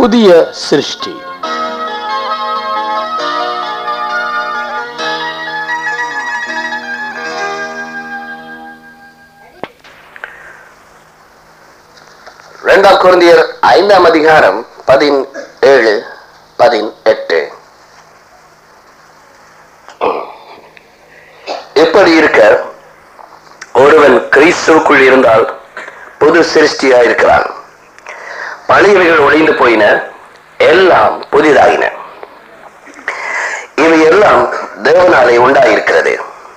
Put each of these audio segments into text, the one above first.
புதிய சிருஷ்டி இரண்டாம் குருந்தியர் ஐந்தாம் அதிகாரம் பதினேழு பதினெட்டு இப்படி இருக்க ஒருவன் கிறிஸ்துவுக்குள் இருந்தால் புது சிருஷ்டியா இருக்கிறான் பழையவைகள் ஒளிந்து போயின எல்லாம் புதிதாகின இவை எல்லாம் தேவனாலே உண்டாயிருக்கிறது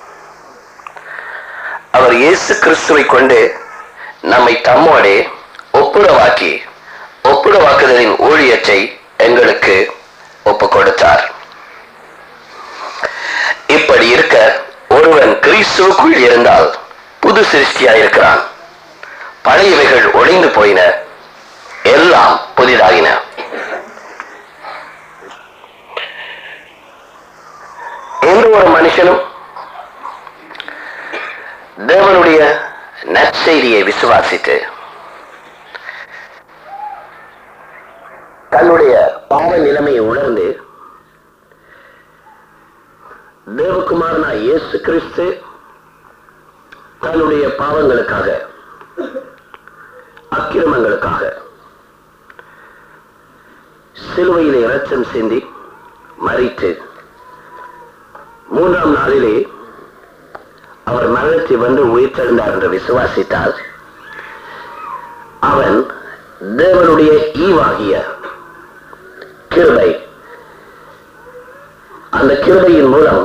அவர் இயேசு கிறிஸ்துவை கொண்டு நம்மை தம்மோடே ஒப்புரவாக்கி ஒப்புரவாக்குதலின் ஊழியத்தை எங்களுக்கு ஒப்பு கொடுத்தார் இப்படி இருக்க ஒருவன் கிறிஸ்துவுக்குள் இருந்தால் புது சிருஷ்டியாயிருக்கிறான் பழையவைகள் ஒளிந்து போயின எல்லாம் புதிதாகின எந்த ஒரு மனுஷனும் தேவனுடைய நற்செய்தியை விசுவாசித்து தன்னுடைய பாவ நிலைமையை உணர்ந்து தேவகுமாரனா இயேசு கிறிஸ்து தன்னுடைய பாவங்களுக்காக அக்கிரமங்களுக்காக சிலுவையிலே இரத்தம் சிந்தி மறித்து மூன்றாம் நாளிலே அவர் மரணத்தை வந்து உயிர்த்தெழுந்தார் என்று விசுவாசித்தால் அவன் தேவனுடைய ஈவாகிய கிருபை அந்த கிருபையின் மூலம்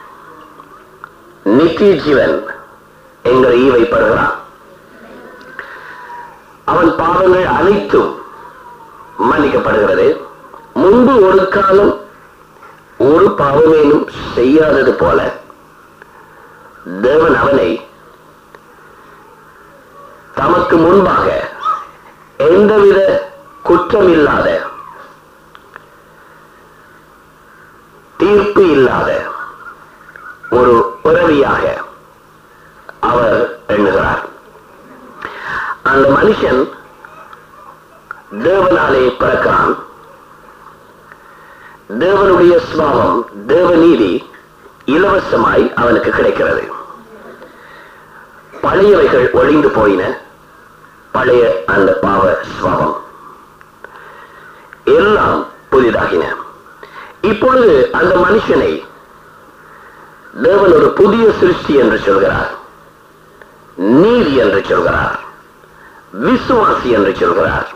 நித்திய ஜீவன் என்கிற ஈவை பெறுகிறான் அவன் பாவங்கள் அனைத்தும் மன்னிக்கப்படுகிறது முன்பு ஒரு காலம் ஒரு பாவமேனும் செய்யாதது போல தேவன் அவனை தமக்கு முன்பாக எந்தவித குற்றமில்லாத தீர்ப்பு இல்லாத ஒரு உறவியாக அவர் எண்ணுகிறார் அந்த மனுஷன் தேவனாலே பிறக்கிறான் தேவனுடைய சுவாவம் தேவநீதி இலவசமாய் அவனுக்கு கிடைக்கிறது பழையவைகள் ஒளிந்து போயின பழைய அந்த பாவ சுவாவம் எல்லாம் புதிதாகின இப்பொழுது அந்த மனுஷனை தேவன் ஒரு புதிய சிருஷ்டி என்று சொல்கிறார் நீதி என்று சொல்கிறார் விசுவாசி என்று சொல்கிறார்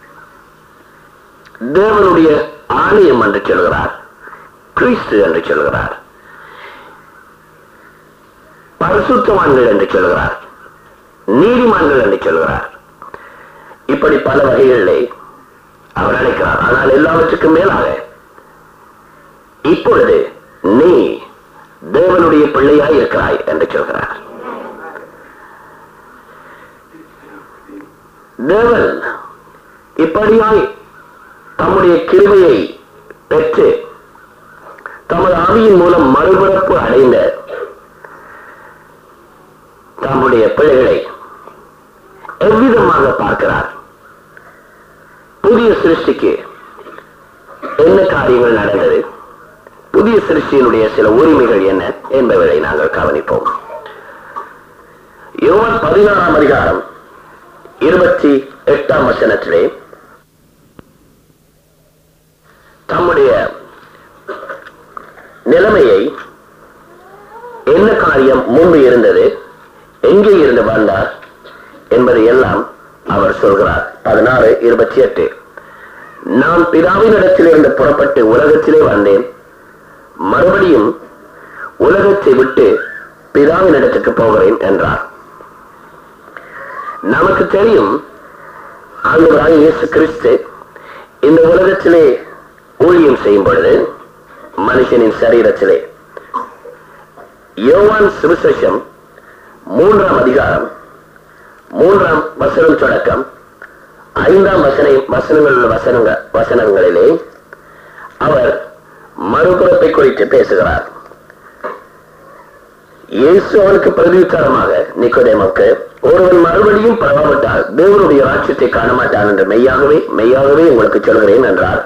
தேவனுடைய ஆலயம் என்று சொல்கிறார் கிறிஸ்து என்று சொல்கிறார் பரிசுத்தவான்கள் என்று சொல்கிறார் நீதிமான்கள் என்று சொல்கிறார் இப்படி பல வகைகளிலே அவர் அழைக்கிறார் ஆனால் எல்லாவற்றுக்கும் மேலாக இப்பொழுது நீ தேவனுடைய பிள்ளையாய் இருக்கிறாய் என்று சொல்கிறார் தேவன் இப்படியாய் தம்முடைய கிருபையை பெற்று தமது ஆவியின் மூலம் மறுபிறப்பு அடைந்த தம்முடைய பிள்ளைகளை எவ்விதமாக பார்க்கிறார் புதிய சிருஷ்டிக்கு என்ன காரியங்கள் நடந்தது புதிய சிருஷ்டியினுடைய சில உரிமைகள் என்ன என்பதை நாங்கள் கவனிப்போம் யோவான் பதினாறாம் அதிகாரம் இருபத்தி எட்டாம் வசனத்திலே தம்முடைய நிலைமையை என்ன காரியம் முன்பு இருந்தது எங்கே இருந்து வந்தார் என்பதை எல்லாம் அவர் சொல்கிறார் பதினாறு இருபத்தி எட்டு நான் பிதாவினிடத்திலிருந்து புறப்பட்டு உலகத்திலே வந்தேன் மறுபடியும் உலகத்தை விட்டு பிதாவினிடத்துக்கு போகிறேன் என்றார் நமக்கு தெரியும் ஆண்டவராக இயேசு கிறிஸ்து இந்த உலகத்திலே ஊழியம் செய்யும் பொழுது மனுஷனின் சரீரத்திலே யோவான் சுவிசேஷம் மூன்றாம் அதிகாரம் மூன்றாம் வசனம் தொடக்கம் ஐந்தாம் வசன வசனங்கள் வசனங்க வசனங்களிலே அவர் மறுபிறப்பை குறித்து பேசுகிறார் இயேசு அவனுக்கு பிரதியுத்தரமாக நிக்கோதேமுக்கு ஒருவன் மறுபடியும் பரவாவிட்டால் தேவனுடைய ராட்சியத்தை காண மாட்டான் என்று மெய்யாகவே மெய்யாகவே உங்களுக்கு சொல்கிறேன் என்றார்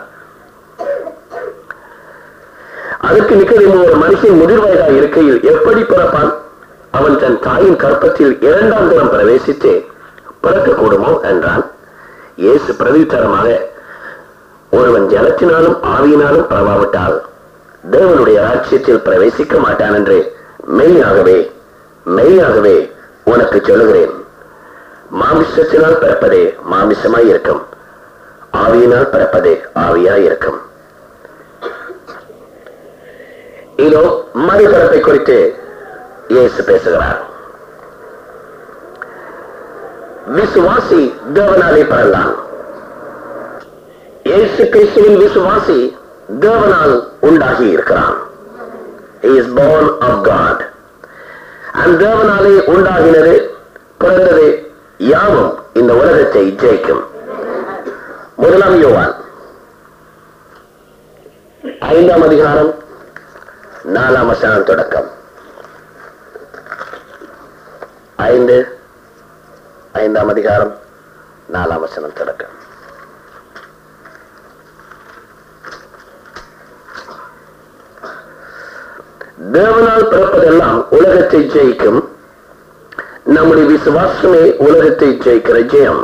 அதற்கு நிக்கோதேமு ஒரு மனுஷன் முதிர் வயதா இருக்கையில் எப்படி பிறப்பான் அவன் தன் தாயின் கற்பத்தில் இரண்டாம் தரம் பிரவேசித்து பிறக்கக்கூடுமோ என்றான் இயேசு பிரதியுத்தரமாக ஒருவன் ஜலத்தினாலும் ஆவியினாலும் பரவாவிட்டால் தேவனுடைய ராட்சியத்தில் பிரவேசிக்க மாட்டான் என்று மெய்யாகவே மெய்யாகவே உனக்கு சொல்லுகிறேன் மாமிசத்தினால் பிறப்பதே மாமிசமாய் இருக்கும் ஆவியினால் பிறப்பதே ஆவியாய் இருக்கும் இதோ மறுபிறப்பை குறித்து இயேசு பேசுகிறார் விசுவாசி தேவனாலே பிறந்தான் இயேசு கிறிஸ்துவின் விசுவாசி தேவனால் உண்டாகி இருக்கிறான் He is born of God. அந்த தேவனாலே உண்டாகினது பிறந்தது யாவும் இந்த உலகத்தை ஜெயிக்கும் முதலாம் யோவான் ஐந்தாம் அதிகாரம் நாலாம் வசனம் தொடக்கம் ஐந்து ஐந்தாம் அதிகாரம் நாலாம் வசனம் தொடக்கம் தேவனால் பிறப்பதெல்லாம் உலகத்தை ஜெயிக்கும் நம்முடைய விசுவாசமே உலகத்தை ஜெயிக்கிற ஜெயம்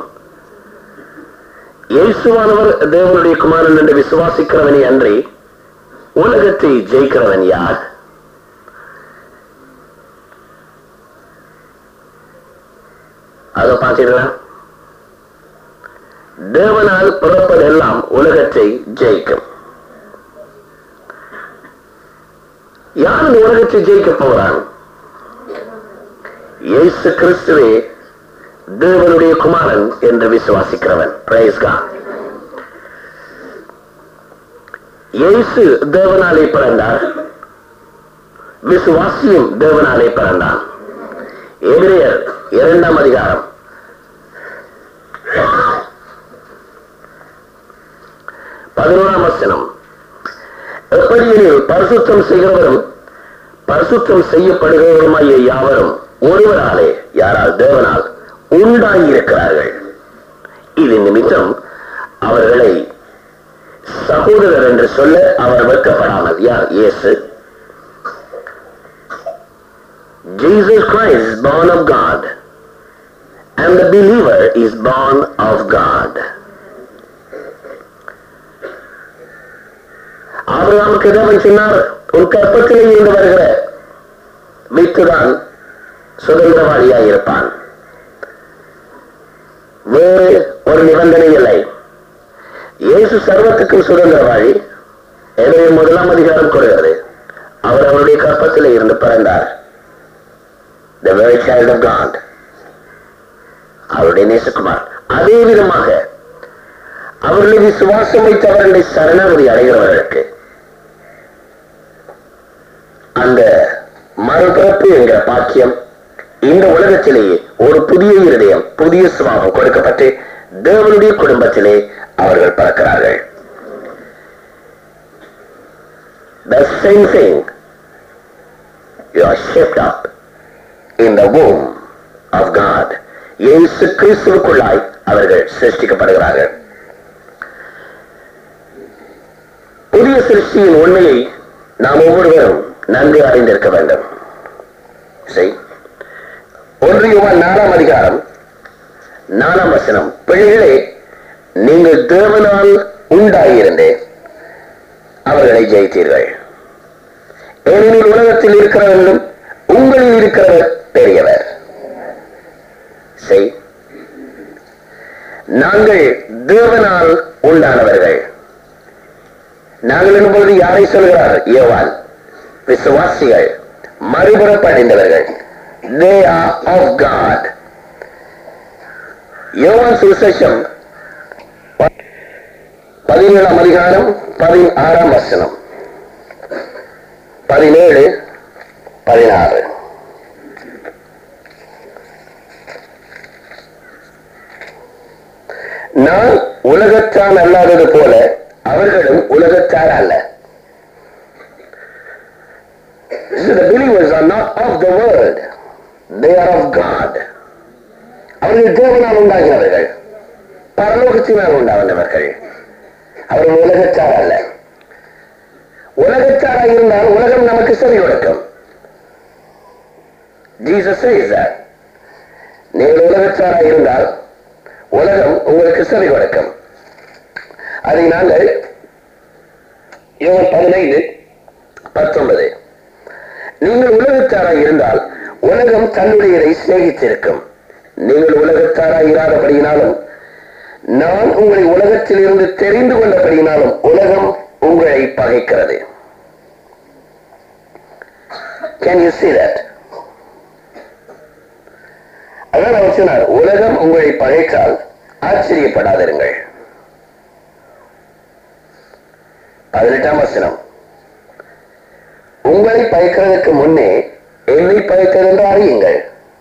இயேசுவானவர் தேவனுடைய குமாரன் என்று விசுவாசிக்கிறவனே அன்றி உலகத்தை ஜெயிக்கிறவன் யார் அதை பார்த்தீங்களா தேவனால் பிறப்பதெல்லாம் உலகத்தை ஜெயிக்கும் யார் இந்த உலகத்தை ஜெயிக்க போகிறான் இயேசு கிறிஸ்துவே தேவனுடைய குமாரன் என்று விசுவாசிக்கிறவன் Praise God. இயேசு தேவனாலே பிறந்தார் விசுவாசியும் தேவனாலே பிறந்தான் எபிரேயர் இரண்டாம் அதிகாரம் பதினோராம் வசனம் எப்படியெனில் பரிசுத்தம் செய்கிறவரும் பரிசுத்தம் செய்யப்படுகிறவருமாய யாவரும் ஒருவராலே யாரால் தேவனால் உண்டாகியிருக்கிறார்கள் இது நிமித்தம் அவர்களை சகோதரர் என்று சொல்ல அவர் வெட்கப்படாமல் யார் இயேசு Jesus Christ is born of God and the believer is born of God. ஆபிரகாமுக்கு தேவன் சொன்னார் உன் கற்பத்திலே இருந்து வருகிற வித்துதான் சுதந்திரவாளியாய் இருப்பான் வேறு ஒரு நிபந்தனை இல்லை இயேசு சர்வத்துக்கும் சுதந்திரவாளி எனவே முதலாம் அதிகாரம் கூறுகிறது அவர் அவருடைய கற்பத்திலே இருந்து பிறந்தார் the very child of God அவருடைய நேசகுமார் அதே விதமாக அவர்களை விசுவாசம் வைத்து அவர்களை சரணாகதி அடைகிறவர்களுக்கு அந்த மறுபிறப்பு என்கிற பாக்கியம் இந்த உலகத்திலேயே ஒரு புதிய இருதயம் புதிய சுபாவம் கொடுக்கப்பட்டு தேவனுடைய குடும்பத்திலே அவர்கள் பிறக்கிறார்கள் The same thing. You are shaped up in the womb of God. இயேசு கிறிஸ்துவுக்குள்ளாய் அவர்கள் சிருஷ்டிக்கப்படுகிறார்கள் புதிய சிருஷ்டியின் உண்மையை நாம் ஒவ்வொருவரும் நன்கு அறிந்திருக்க வேண்டும் செய். ஒன்று யோவான் நாலாம் அதிகாரம் நாலாம் வசனம் பிள்ளைகளே நீங்கள் தேவனால் உண்டாகியிருந்தே அவர்களை ஜெயித்தீர்கள் ஏனெனில் உலகத்தில் இருக்கிறவர்களும் உங்களில் இருக்கிறவர் பெரியவர் செய் நாங்கள் தேவனால் உண்டானவர்கள் நாங்கள் என்பது யாரை சொல்கிறார் யோவான் விசுவாசிகள் மறுபுறப்படைந்தவர்கள் they are of God யோவான் சுவிசேஷம் பதினேழாம் அதிகாரம் பதினாறாம் வசனம் பதினேழு பதினாறு நான் உலகத்தான் அல்லாதது போல அவர்களும் உலகத்தார் அல்ல the believers are not of the world. They are of God. அவர்கள் தேவனால் உண்டாகினவர்கள் பரலோகத்தினால் உண்டாகினவர்கள் அவர்கள் உலகச்சார் அல்ல உலகச்சாரா இருந்தால் உலகம் நமக்கு செவி கொடுக்கும் Jesus says that. நீங்கள் உலகச்சாரா இருந்தால் உலகம் உங்களுக்கு செவி கொடுக்கும் அதை நாங்கள் யோகன் பதினைந்து பத்தொன்பது நீங்கள் உலகத்தாராய் இருந்தால் உலகம் தன்னுடையதை சிநேகித்திருக்கும் நீங்கள் உலகத்தாராய் இராதபடியினாலும் நான் உங்களை உலகத்தில் இருந்து தெரிந்து கொண்டபடியினாலும் உலகம் உங்களை பகைக்கிறது கேன் யூ see that அதான் அவர் சொன்னார் உலகம் உங்களை பகைத்தால் ஆச்சரியப்படாதிருங்கள் பதினெட்டாம் வசனம் உங்களை பயக்கிறதுக்கு முன்னே என்னை பயக்கிறது என்று அறியுங்கள்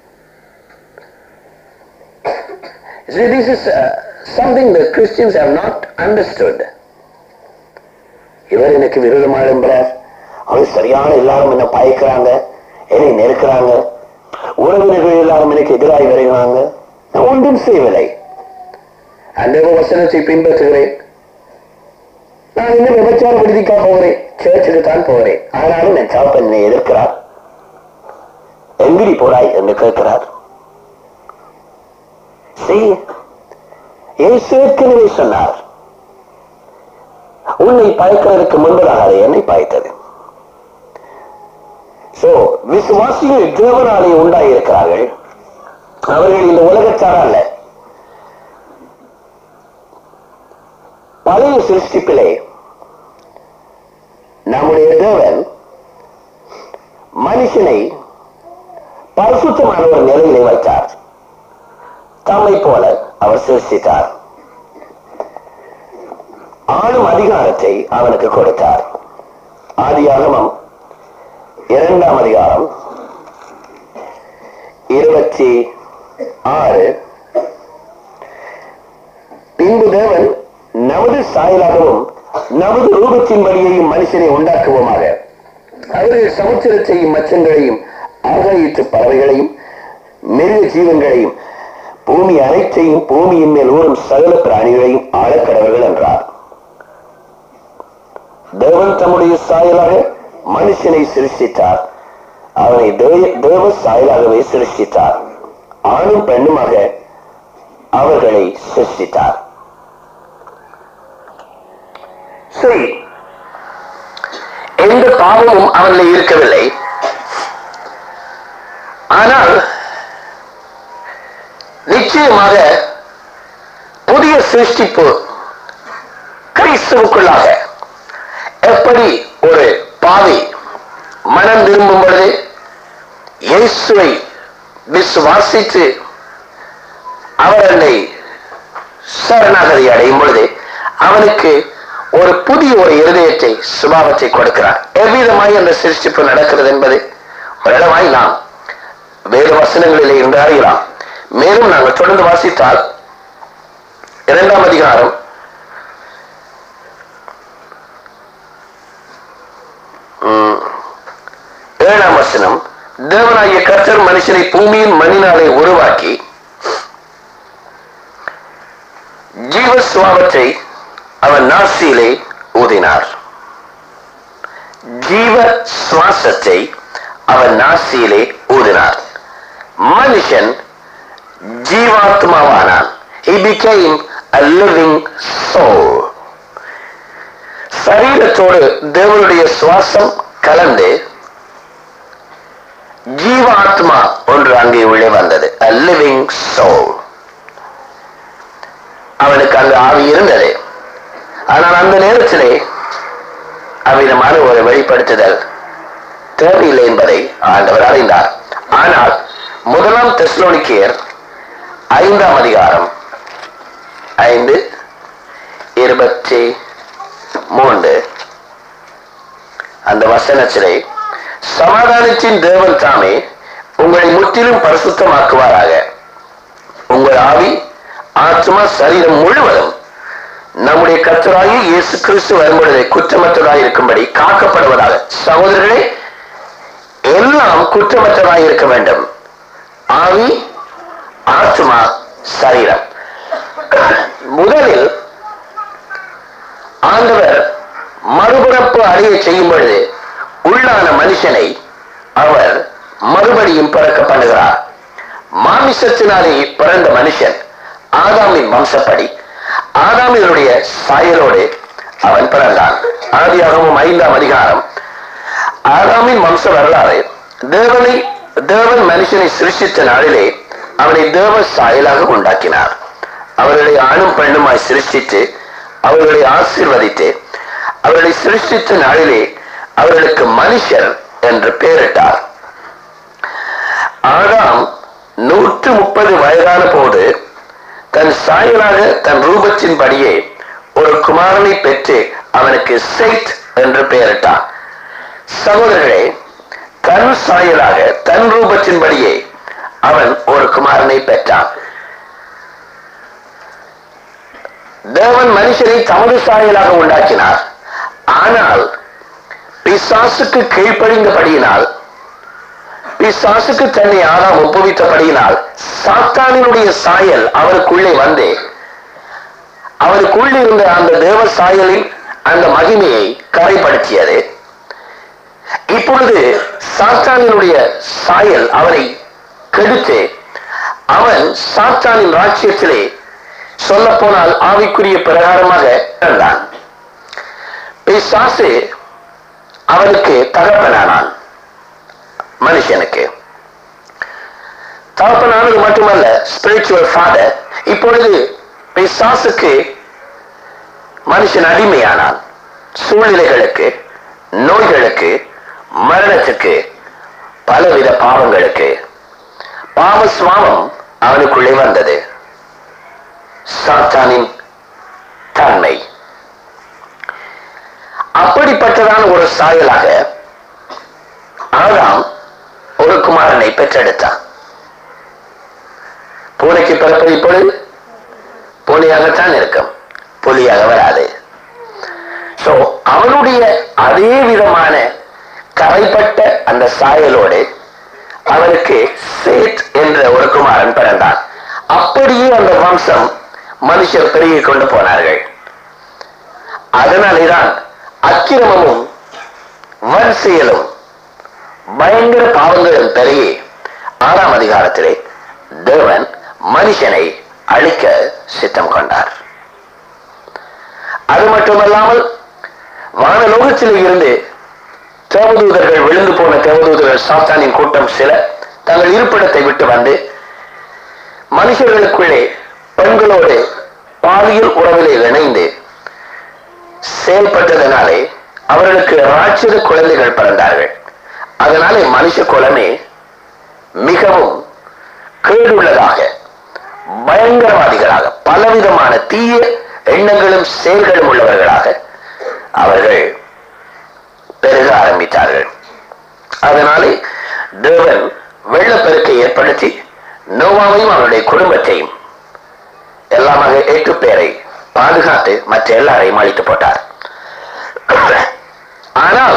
See, this is uh, something that Christians have not understood. இவர் எனக்கு விரோதமாக எழும்புறார் அவர் சரியான எல்லாரும் என்ன பயக்கிறாங்க என்னை நெருக்கிறாங்க உறவினர்கள் எல்லாரும் எனக்கு எதிராக வருகிறாங்க நான் ஒன்றும் செய்யவில்லை அந்த வசனத்தை பின்பற்றுகிறேன் நான் இன்னும் விபச்சார விடுதிக்கா போகிறேன் சேர்ச்சுக்கு தான் போகிறேன் ஆனாலும் என் சாப்பன் என்னை எதிர்க்கிறார் எங்கிரி போறாய் என்று கேட்கிறார் See, இயேசு ஏற்கனவே சொன்னார் உன்னை பயக்கிறதுக்கு முன்பதாக அது என்னை பாய்த்தது சோ விசுவாசிகள் தேவனாலே உண்டாயிருக்கிறார்கள் அவர்கள் இந்த உலகத்தார் அல்ல பழைய சிருஷ்டிப்பிலே நம்முடைய தேவன் மனுஷனை பரிசுத்தமான ஒரு நிலையிலே வைத்தார் தம்மை போல அவர் சிருஷ்டித்தார் ஆளும் அதிகாரத்தை அவனுக்கு கொடுத்தார் ஆதியாகமம் இரண்டாம் அதிகாரம் இருபத்தி ஆறு பின்பு தேவன் நமது சாயலாகவும் நமது ரூபத்தின்படியையும் மனுஷனை உண்டாக்குவோமாக அவர்கள் சமுத்திரத்தையும் மச்சங்களையும் ஆகாயத்து பறவைகளையும் மிருக ஜீவன்களையும் பூமி அனைத்தையும் பூமியின் மேல் ஊறும் சகல பிராணிகளையும் ஆழக்கடவர்கள் என்றார் தேவன் தம்முடைய சாயலாக மனுஷனை சிருஷ்டித்தார் அவனை தே- தேவ சாயலாகவே சிருஷ்டித்தார் ஆணும் பெண்ணுமாக அவர்களை சிருஷ்டித்தார் சரி எந்த பாவமும் அவனில் இருக்கவில்லை ஆனால் நிச்சயமாக புதிய சிருஷ்டிப்பு கிறிஸ்துவுக்குள்ளாக எப்படி ஒரு பாவி மனம் திரும்பும் பொழுது இயேசுவை விசுவாசித்து அவர் என்னை சரணாகதி அடையும் பொழுது அவனுக்கு ஒரு புதிய ஒரு இருதயத்தை சுபாவத்தை கொடுக்கிறார் எவ்விதமாய் அந்த சிருஷ்டிப்பு நடக்கிறது என்பது ஓரளவாய் நாம் வேறு வசனங்களிலே இருந்து அறியலாம் மேலும் நாங்கள் தொடர்ந்து வாசித்தால் இரண்டாம் அதிகாரம் ம், ஏழாம் வசனம் தேவனாகிய கர்த்தர் மனுஷனை பூமியின் மண்ணினாலே உருவாக்கி ஜீவ சுவாபத்தை அவன் நாசியிலே ஊதினார் ஜீவ சுவாசத்தை அவன் நாசியிலே ஊதினார் மனுஷன் ஜீவாத்மாவானான் he became a living soul சரீரத்தோடு தேவனுடைய சுவாசம் கலந்து ஜீவாத்மா ஒன்று அங்கே உள்ளே வந்தது a living soul அவனுக்கு அந்த ஆவி இருந்தது ஆனால் அந்த நேரத்திலே அவ்விதமான ஒரு வெளிப்படுத்துதல் தேவையில்லை என்பதை ஆண்டவர் அறிந்தார் ஆனால் முதலாம் தெஸ்லோனிக்கேயர் ஐந்தாம் அதிகாரம் ஐந்து இருபத்தி மூன்று அந்த வசனத்திலே சமாதானத்தின் தேவன் தாமே உங்களை முற்றிலும் பரிசுத்தமாக்குவாராக உங்கள் ஆவி ஆத்மா சரீரம் முழுவதும் நம்முடைய கர்த்தராகி இயேசு கிறிஸ்து வரும்பொழுது குற்றமற்றதாக இருக்கும்படி காக்கப்படுவதாக சகோதரர்களே எல்லாம் குற்றமற்றதாய் இருக்க வேண்டும் ஆவி ஆத்மா சரீரம் முதலில் ஆண்டவர் மறுபிறப்பு அடைய செய்யும் பொழுது உள்ளான மனுஷனை அவர் மறுபடியும் பிறக்க பண்ணுகிறார் மாமிசத்தினாலே பிறந்த மனுஷன் ஆதாமின் வம்சப்படி ஆதாமினுடைய சாயலோடு அவன் பிறந்தான் ஆதியாகமும் ஐந்தாம் அதிகாரம் ஆதாமின் வம்ச வரலாறு தேவனை தேவன் மனுஷனை சிருஷ்டித்த நாளிலே அவனை தேவ சாயலாக உண்டாக்கினார் அவர்களை ஆணும் பெண்ணுமாய் சிருஷ்டித்து அவர்களை ஆசீர்வதித்து அவர்களை சிருஷ்டித்த நாளிலே அவர்களுக்கு மனுஷர் என்று பெயரிட்டார் ஆதாம் நூற்று முப்பது வயதான போது தன் சாயலாக தன் ரூபத்தின்படியே ஒரு குமாரனை பெற்று அவனுக்கு செய்த் என்று பெயரிட்டார் சகோதரர்களே தன் சாயலாக தன் ரூபத்தின்படியே அவன் ஒரு குமாரனை பெற்றான் தேவன் மனுஷனை தமது சாயலாக உண்டாக்கினார் ஆனால் பிசாசுக்கு கீழ்ப்படிந்தபடியினால் பிசாசுக்கு தன்னை ஆதாம் ஒப்புவித்தபடியினால் சாத்தானினுடைய சாயல் அவருக்குள்ளே வந்து அவருக்குள் இருந்த அந்த தேவ சாயலின் அந்த மகிமையை கரைப்படுத்தியது இப்பொழுது சாத்தானினுடைய சாயல் அவனை கெடுத்து அவன் சாத்தானின் ராஜ்யத்திலே சொல்ல போனால் ஆவிக்குரிய பிரகாரமாக இருந்தான் பிசாசு அவனுக்கு தகப்பனானான் மனுஷனுக்கு தகப்பனானது மட்டுமல்ல ஸ்பிரிச்சுவல் ஃபாதர் இப்பொழுது பிசாசுக்கு மனுஷன் அடிமையானான் சூழ்நிலைகளுக்கு நோய்களுக்கு மரணத்துக்கு பலவித பாவங்களுக்கு பாவ சுவாமம் அவனுக்குள்ளே வந்தது சாத்தானின் தன்மை அப்படிப்பட்டதான ஒரு சாயலாக ஆதாம் ஒரு குமாரனை பெற்றெடுத்தான் பூனைக்கு பிறப்பது இப்பொழுது பூனையாகத்தான் இருக்கும் புலியாக வராது சோ அவனுடைய அதே விதமான கரைப்பட்ட அந்த சாயலோடு அவனுக்கு சேத் என்ற ஒரு குமாரன் பிறந்தான் அப்படியே அந்த வம்சம் மனுஷர் பெருகிக் கொண்டு போனார்கள் அதனாலேதான் அக்கிரமமும் வன்செயலும் பயங்கர பாவங்களும் பெருகி ஆறாம் அதிகாரத்திலே தேவன் மனுஷனை அழிக்க சித்தம் கொண்டார் அது மட்டுமல்லாமல் வானலோகத்தில் இருந்து தேவதூதர்கள் விழுந்து போன தேவதூதர்கள் சாத்தானின் கூட்டம் சில தங்கள் இருப்பிடத்தை விட்டு வந்து மனுஷர்களுக்குள்ளே பெண்களோடு பாலியல் உறவிலே இணைந்து செயல்பட்டதனாலே அவர்களுக்கு ராட்சத குழந்தைகள் பிறந்தார்கள் அதனாலே மனுஷ குலமே மிகவும் கேடுள்ளதாக பயங்கரவாதிகளாக பலவிதமான தீய எண்ணங்களும் செயல்களும் உள்ளவர்களாக அவர்கள் பெருக ஆரம்பித்தார்கள் அதனாலே தேவன் வெள்ளப்பெருக்கை ஏற்படுத்தி நோவாவையும் அவருடைய குடும்பத்தையும் எல்லாமாக எட்டு பேரை பாதுகாத்து மற்ற எல்லாரையும் அழித்து போட்டார் ஆனால்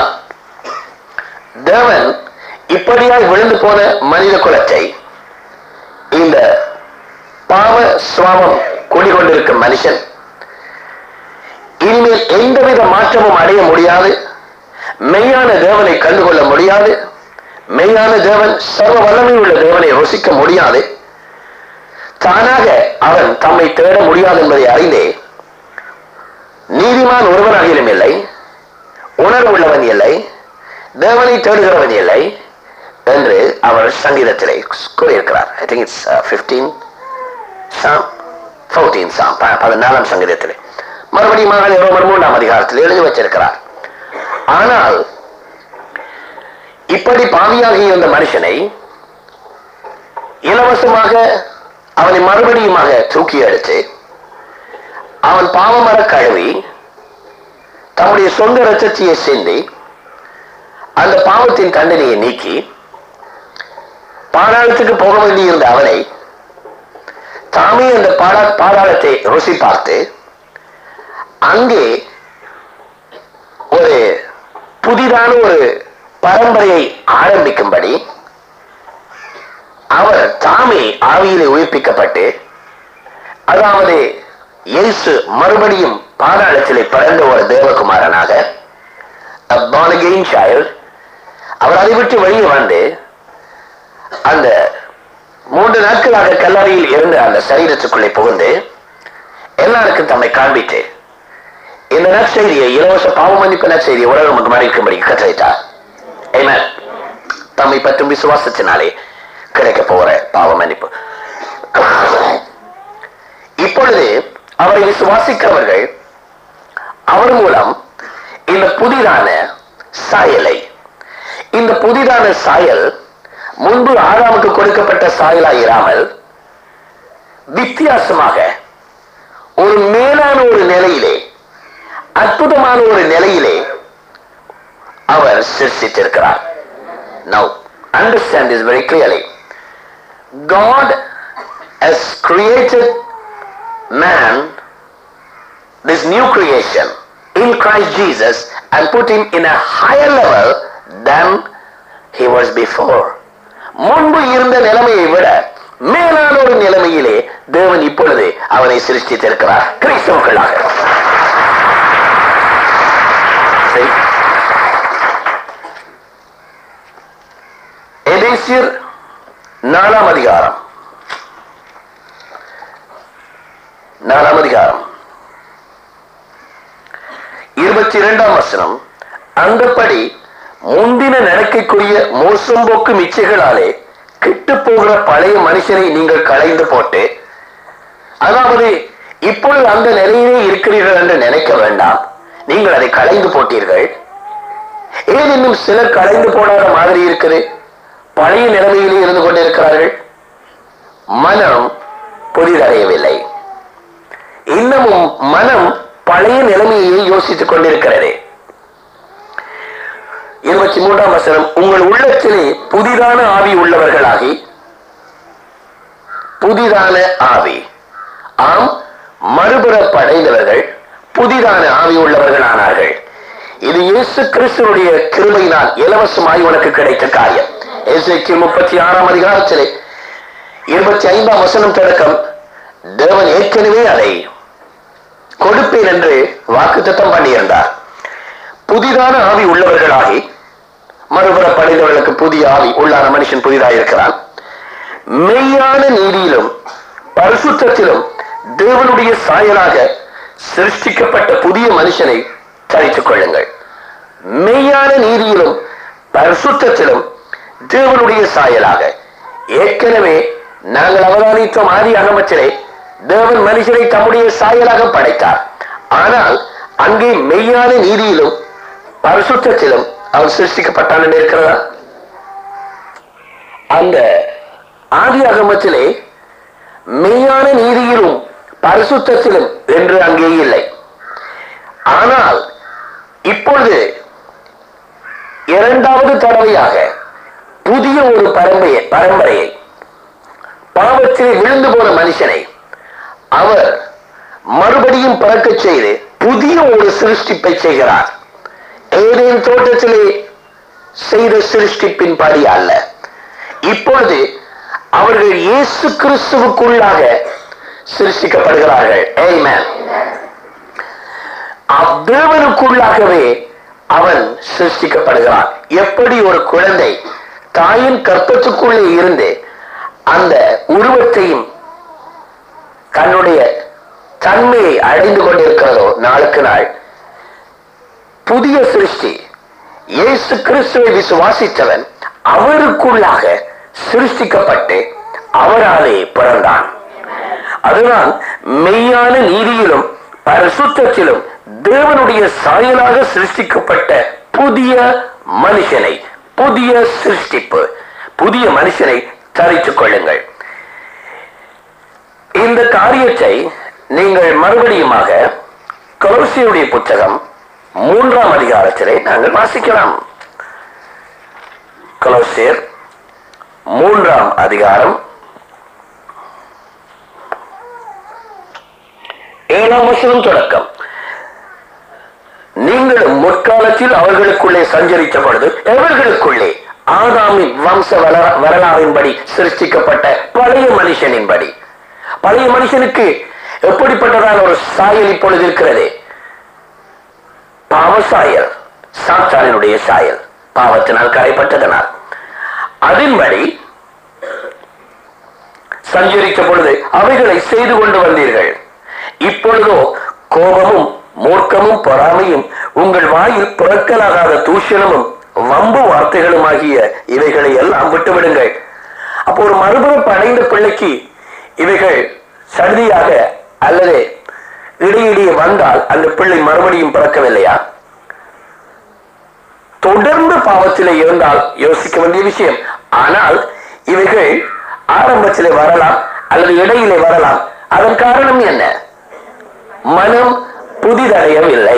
தேவன் இப்படியாய் விழுந்து போன மனித குலத்தை இந்த பாவ சுவாமம் குடிகொண்டிருக்கும் மனுஷன் இனிமேல் எந்தவித மாற்றமும் அடைய முடியாது மெய்யான தேவனை கண்டுகொள்ள முடியாது மெய்யான தேவன் சர்வ வல்லமை உள்ள தேவனை ருசிக்க முடியாது தானாக அவன் தம்மை தேட முடியாது என்பதை அறிந்தே நீதிமான் ஒருவனாகிலும் இல்லை உணர்வுள்ளவன் இல்லை தேவனை தேடுகிறவன் இல்லை என்று அவர் சங்கீதத்திலே கூறியிருக்கிறார் I think it's fifteen psalm fourteen psalm பதினாலாம் சங்கீதத்திலே மறுபடியும் மகள் ரோமர் மூன்றாம் அதிகாரத்தில் எழுதி வச்சிருக்கிறார் ஆனால் இப்படி பாவியாகி இருந்த மனுஷனை இலவசமாக அவனை மறுபடியுமாக தூக்கி எடுத்து அவன் பாவமர கழுவி தம்முடைய சொந்த ரத்தத்தையை சிந்தி அந்த பாவத்தின் தண்டனையை நீக்கி பாதாளத்துக்கு போக வேண்டியிருந்த அவனை தாமே அந்த பாடா பாதாளத்தை ருசி பார்த்து அங்கே ஒரு புதிதான ஒரு பரம்பரையை ஆரம்பிக்கும்படி அவர் தாமே ஆவியிலே உயிர்ப்பிக்கப்பட்டு அதாவது இயேசு மறுபடியும் பாதாளத்திலே பிறந்த ஒரு தேவகுமாரனாக a born again child அவர் அதை விட்டு வெளியே வந்து அந்த மூன்று நாட்களாக கல்லறையில் இருந்த அந்த சரீரத்துக்குள்ளே புகுந்து எல்லாருக்கும் தம்மை காண்பித்து இந்த நற்செய்தியை இலவச பாவ மன்னிப்பு நற்செய்தியை உலகம் மறைக்கும்படி கற்றளித்தார் Amen. தம்மை பற்றும் விசுவாசத்தினாலே கிடைக்க போகிற பாவ மன்னிப்பு இப்பொழுது அவரை விசுவாசிக்கிறவர்கள் அவர் மூலம் இந்த புதிதான சாயலை இந்த புதிதான சாயல் முன்பு ஆதாமுக்கு கொடுக்கப்பட்ட சாயலாய் இராமல் வித்தியாசமாக ஒரு மேலான ஒரு நிலையிலே அற்புதமான ஒரு நிலையிலே அவர் சிருஷ்டித்திருக்கிறார் Now, understand this very clearly. God has created man, this new creation, in Christ Jesus and put him in a higher level than he was before. முன்பு இருந்த நிலைமையை விட மேலான ஒரு நிலைமையிலே தேவன் இப்பொழுது அவனை சிருஷ்டித்திருக்கிறார் கிறிஸ்தவர்களாக See? எபேசியர் நாலாம் அதிகாரம் நாலாம் அதிகாரம் இருபத்தி இரண்டாம் வசனம் அந்தப்படி முந்தின நடக்கைக்குரிய மோசம் போக்கும் இச்சைகளாலே கெட்டு போகிற பழைய மனுஷனை நீங்கள் களைந்து போட்டு அதாவது இப்பொழுது அந்த நிலையிலே இருக்கிறீர்கள் என்று நினைக்க வேண்டாம் நீங்கள் அதை களைந்து போட்டீர்கள் ஏன் இன்னும் சிலர் களைந்து போடாத மாதிரி இருக்குது பழைய நிலைமையிலே இருந்து கொண்டிருக்கிறார்கள் மனம் புதிதடையவில்லை இன்னமும் மனம் பழைய நிலைமையை யோசித்துக் கொண்டிருக்கிறது இருபத்தி மூன்றாம் வசனம் உங்கள் உள்ளத்திலே புதிதான ஆவி உள்ளவர்களாகி புதிதான ஆவி ஆம் மறுபுறப்படைந்தவர்கள் புதிதான ஆவி உள்ளவர்களானார்கள் இது இயேசு கிறிஸ்துவனுடைய கிருபையினால் இலவசமாய் உனக்கு கிடைத்த காரியம் எசேக்கியேல் முப்பத்தி ஆறாம் அதிகாரத்திலே இருபத்தி ஐந்தாம் வசனம் தொடக்கம் தேவன் ஏற்கனவே அதை கொடுப்பேன் என்று வாக்குத்தத்தம் பண்ணியிருந்தார் புதிதான ஆவி உள்ளவர்களாகி மறுபுறப்படைந்தவர்களுக்கு புதிய ஆவி உள்ளான மனுஷன் புதிதாக இருக்கிறான் மெய்யான நீதியிலும் பரிசுத்தத்திலும் தேவனுடைய சாயலாக சிருஷ்டிக்கப்பட்ட புதிய மனுஷனை தரித்துக் கொள்ளுங்கள் மெய்யான நீதியிலும் பரிசுத்தத்திலும் தேவனுடைய சாயலாக ஏற்கனவே நாங்கள் அவதானித்தோம் ஆதி அகமத்திலே தேவன் மனுஷனை தம்முடைய சாயலாக படைத்தார் ஆனால் அங்கே மெய்யான நீதியிலும் பரிசுத்தத்திலும் அவன் சிருஷ்டிக்கப்பட்டான் என்று இருக்கிறதா அந்த ஆதி அகமத்திலே மெய்யான நீதியிலும் பரிசுத்தத்திலும் என்று அங்கே இல்லை ஆனால் இப்பொழுது இரண்டாவது தடவையாக புதிய ஒரு பரம்பரையை பரம்பரையை பாவத்தில் விழுந்து போன மனுஷனை அவர் மறுபடியும் பிறக்கச் செய்து புதிய ஒரு சிருஷ்டிப்பை செய்கிறார் ஏதேன் தோட்டத்திலே செய்த சிருஷ்டிப்பின் படி அல்ல இப்பொழுது அவர்கள் இயேசு கிறிஸ்துவுக்குள்ளாக சிருஷ்டிக்கப்படுகிறார்கள் Amen. தேவனுக்குள்ளாகவே அவன் சிருஷ்டிக்கப்படுகிறான் எப்படி ஒரு குழந்தை தாயின் கற்பத்துக்குள்ளே இருந்து அந்த உருவத்தையும் தன்னுடைய தன்மையை அடைந்து கொண்டிருக்கிறதோ நாளுக்கு நாள் புதிய சிருஷ்டி இயேசு கிறிஸ்துவை விசுவாசித்தவன் அவருக்குள்ளாக சிருஷ்டிக்கப்பட்டு அவராலே பிறந்தான் அதுதான் மெய்யான நீதியிலும் பரிசுத்தத்திலும் தேவனுடைய சாயலாக சிருஷ்டிக்கப்பட்ட புதிய மனுஷனை புதிய சிருஷ்டிப்பு புதிய மனுஷனை தரித்துக் கொள்ளுங்கள் இந்த காரியத்தை நீங்கள் மறுபடியுமாக கொலோசியுடைய புத்தகம் மூன்றாம் அதிகாரத்திலே நாங்கள் வாசிக்கலாம் கொலோசியர் மூன்றாம் அதிகாரம் ஏழாம் வசனம் தொடக்கம் நீங்கள் இவர்களும் முற்காலத்தில் அவர்களுக்குள்ளே சஞ்சரித்த பொழுது எவர்களுக்குள்ளே ஆதாமின் வம்ச வர- வரலாறின்படி சிருஷ்டிக்கப்பட்ட பழைய மனுஷனின்படி பழைய மனுஷனுக்கு எப்படிப்பட்டதான ஒரு சாயல் இப்பொழுது இருக்கிறது பாவ சாயல் சாத்தானினுடைய சாயல் பாவத்தினால் கரைப்பட்டதனால் அதன்படி சஞ்சரித்த பொழுது அவைகளை செய்து கொண்டு வந்தீர்கள் இப்பொழுதோ கோபமும் மூர்க்கமும் பொறாமையும் உங்கள் வாயில் புறக்கலாகாத தூஷணமும் வம்பு வார்த்தைகளும் ஆகிய இவைகளை எல்லாம் விட்டுவிடுங்கள் அப்போ ஒரு மறுபுறம் அடைந்த பிள்ளைக்கு இவைகள் சடுதியாக அல்லது இடையிடையே வந்தால் அந்த பிள்ளை மறுபடியும் பிறக்கவில்லையா தொடர்ந்து பாவத்திலே இருந்தால் யோசிக்க வேண்டிய விஷயம் ஆனால் இவைகள் ஆரம்பத்திலே வரலாம் அல்லது இடையிலே வரலாம் அதன் காரணம் என்ன மனம் புதிதடையவில்லை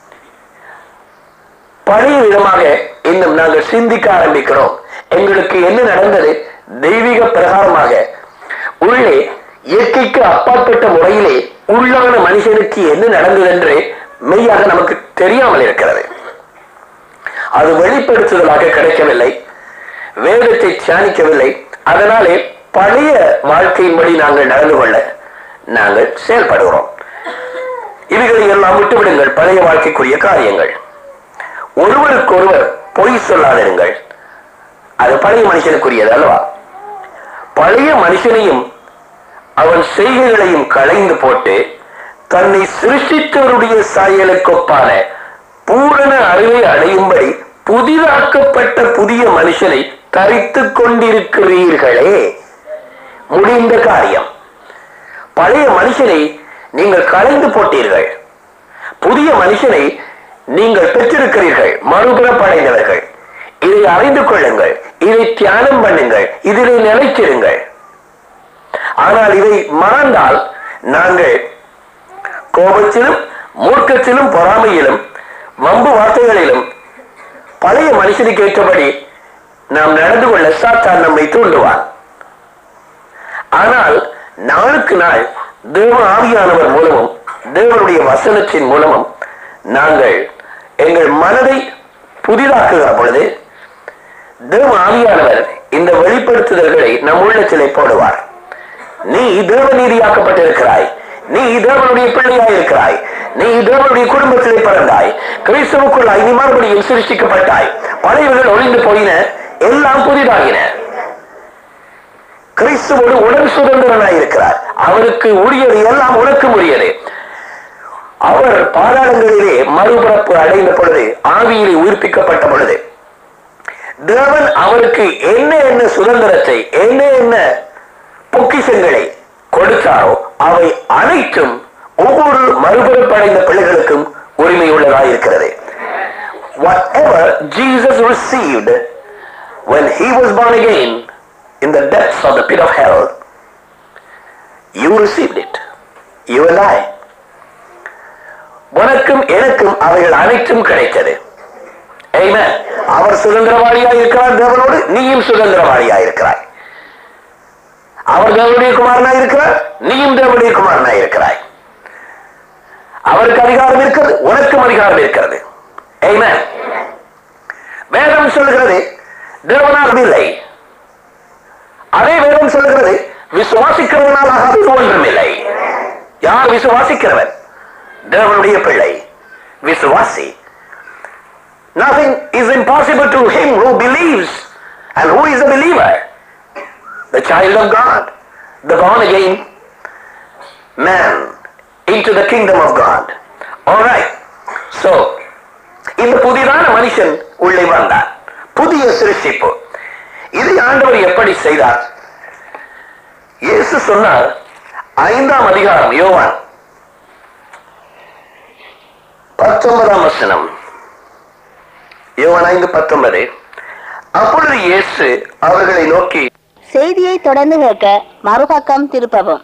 பழைய விதமாக இன்னும் நாங்கள் சிந்திக்க ஆரம்பிக்கிறோம் எங்களுக்கு என்ன நடந்தது தெய்வீக பிரகாரமாக உள்ளே இயற்கைக்கு அப்பாற்பட்ட முறையிலே உள்ளான மனுஷனுக்கு என்ன நடந்தது என்று மெய்யாக நமக்கு தெரியாமல் இருக்கிறது அது வெளிப்படுத்துதலாக கிடைக்கவில்லை வேதத்தை தியானிக்கவில்லை அதனாலே பழைய வாழ்க்கையின்படி நாங்கள் நடந்து கொள்ள நாங்கள் செயல்படுகிறோம் இவைகளை எல்லாம் விட்டுவிடுங்கள் பழைய வாழ்க்கைக்குரிய காரியங்கள் ஒருவருக்கொருவர் பொய் சொல்லாதிருங்கள் அது பழைய மனுஷனுக்குரியது அல்லவா பழைய மனுஷனையும் அவன் செய்கைகளையும் களைந்து போட்டு தன்னை சிருஷ்டித்தவருடைய சாயலுக்கொப்பான பூரண அறிவை அடையும்படி புதிதாக்கப்பட்ட புதிய மனுஷனை தரித்துக் கொண்டிருக்கிறீர்களே முடிந்த காரியம் பழைய மனுஷனை நீங்கள் களைந்து போட்டீர்கள் புதிய மனுஷனை நீங்கள் பெற்றிருக்கிறீர்கள் மறுபுறப்படைந்தவர்கள் இதை அறிந்து கொள்ளுங்கள் இதை தியானம் பண்ணுங்கள் இதிலே நிலைத்திருங்கள் ஆனால் இதை மறந்தால் நாங்கள் கோபத்திலும் மூர்க்கத்திலும் பொறாமையிலும் வம்பு வார்த்தைகளிலும் பழைய மனுஷனுக்கு ஏற்றபடி நாம் நடந்து கொள்ள சாத்தான் நம்மை தூண்டுவான் ஆனால் நாளுக்கு நாள் தேவ ஆவியானவர் மூலமும் தேவனுடைய வசனத்தின் மூலமும் நாங்கள் எங்கள் மனதை புதிதாக்குகிற பொழுது தேவ ஆவியானவர் இந்த வெளிப்படுத்துதல்களை நம் உள்ளத்திலே போடுவார் நீ தேவ நீதியாக்கப்பட்டிருக்கிறாய் நீ தேவனுடைய பிள்ளையாய் இருக்கிறாய் நீ தேவனுடைய குடும்பத்திலே பிறந்தாய் கிறிஸ்துவுக்குள்ளாய் நீ மறுபடியும் சிருஷ்டிக்கப்பட்டாய் பழையவர்கள் ஒளிந்து போயின எல்லாம் புதிதாகின கிறிஸ்துவோடு உடன் சுதந்திரனாய் இருக்கிறார் அவருக்கு உரியது எல்லாம் உனக்கும் உரியது அவர் பாதாளங்களிலே மறுபிறப்பு அடைந்த பொழுது ஆவியிலே உயிர்ப்பிக்கப்பட்ட பொழுது தேவன் அவருக்கு என்ன என்ன சுதந்திரத்தை என்ன என்ன பொக்கிஷங்களை கொடுத்தாரோ அவை அனைத்தும் ஒவ்வொரு மறுபிறப்படைந்த பிள்ளைகளுக்கும் உரிமை உள்ளதாக இருக்கிறது whatever Jesus received when he was born again in the depths of the pit of hell, you received it. You and I. உனக்கும் எனக்கும் அவைகள் அனைத்தும் கிடைத்தது Amen. அவர் சுதந்திரவாளியாய் இருக்கிறார் தேவனோடு நீயும் சுதந்திரவாளியாய் இருக்கிறாய் அவர் தேவனுடைய குமாரனாய் இருக்கிறார் நீயும் தேவனுடைய குமாரனாய் இருக்கிறாய் அவருக்கு அதிகாரம் இருக்கிறது உனக்கும் அதிகாரம் இருக்கிறது Amen. வேதம் சொல்லுகிறது தேவனால் இல்லை அதே வேதம் சொல்லுகிறது விசுவாசிக்கிறவனால் ஆகாதது ஒன்றுமில்லை யார் விசுவாசிக்கிறவன் தேவனுடைய பிள்ளை விசுவாசி Nothing is impossible to him who believes. And who is a believer? The child of God, the born again man into the kingdom of God. Alright. So, இந்த புதிதான மனுஷன் உள்ளே வந்தார் புதிய சிருஷ்டிப்பு இதை ஆண்டவர் எப்படி செய்தார் இயேசு சொன்னார் ஐந்தாம் அதிகாரம் யோவான் பத்தொன்பதாம் வசனம் யோவான் ஐந்து பத்தொன்பது அப்பொழுது இயேசு அவர்களை நோக்கி செய்தியை தொடர்ந்து கேட்க மறுபக்கம் திருப்பவும்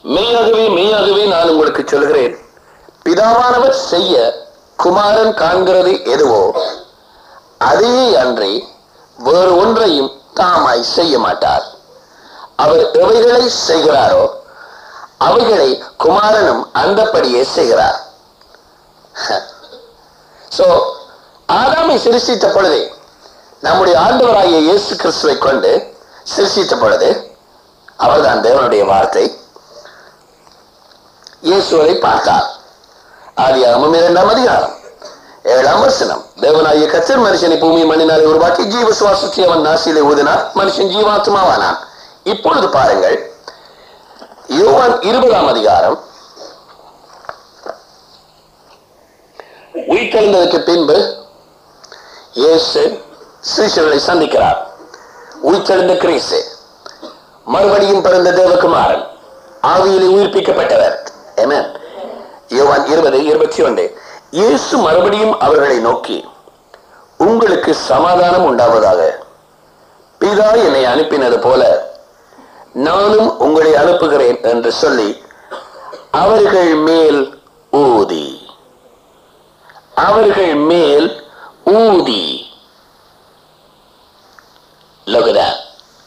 மெய்யாகவே மெய்யாகவே நான் உங்களுக்கு சொல்கிறேன் பிதாவானவர் செய்ய குமாரன் காண்கிறது எதுவோ அதே அன்றி வேறு ஒன்றையும் தாமாய் செய்ய மாட்டார் அவர் எவைகளை செய்கிறாரோ அவைகளை குமாரனும் அந்தப்படியே செய்கிறார் சோ ஆதாமை சிருஷ்டித்த பொழுதே நம்முடைய ஆண்டவராகிய இயேசு கிறிஸ்துவை கொண்டு சிருஷ்டித்த பொழுது அவர்தான் தேவனுடைய வார்த்தை இயேசுவை பார்த்தார் ஆதியாகமம் இரண்டாம் அதிகாரம் ஏழாம் வசனம் தேவனாகிய கத்தர் மனுஷனை பூமி மண்ணினாலே உருவாக்கி ஜீவ சுவாசத்தை அவன் நாசியிலே ஊதினார் மனுஷன் ஜீவாத்மாவானான் இப்பொழுது பாருங்கள் யோவான் இருபதாம் அதிகாரம் உயிர்த்தெழுந்ததற்கு பின்பு இயேசு சீஷர்களை சந்திக்கிறார் உயிர்த்தெழுந்த கிறிஸ்து மறுபடியும் பிறந்த தேவகுமாரன் ஆவியிலே உயிர்ப்பிக்கப்பட்டவர் Amen. யோவான் இருபது இருபத்தி ஒன்று இயேசு மறுபடியும் அவர்களை நோக்கி உங்களுக்கு சமாதானம் உண்டாவதாக பிதா என்னை அனுப்பினது போல நானும் உங்களை அனுப்புகிறேன் என்று சொல்லி அவர்கள் மேல் ஊதி அவர்கள் மேல் ஊதி Look at that.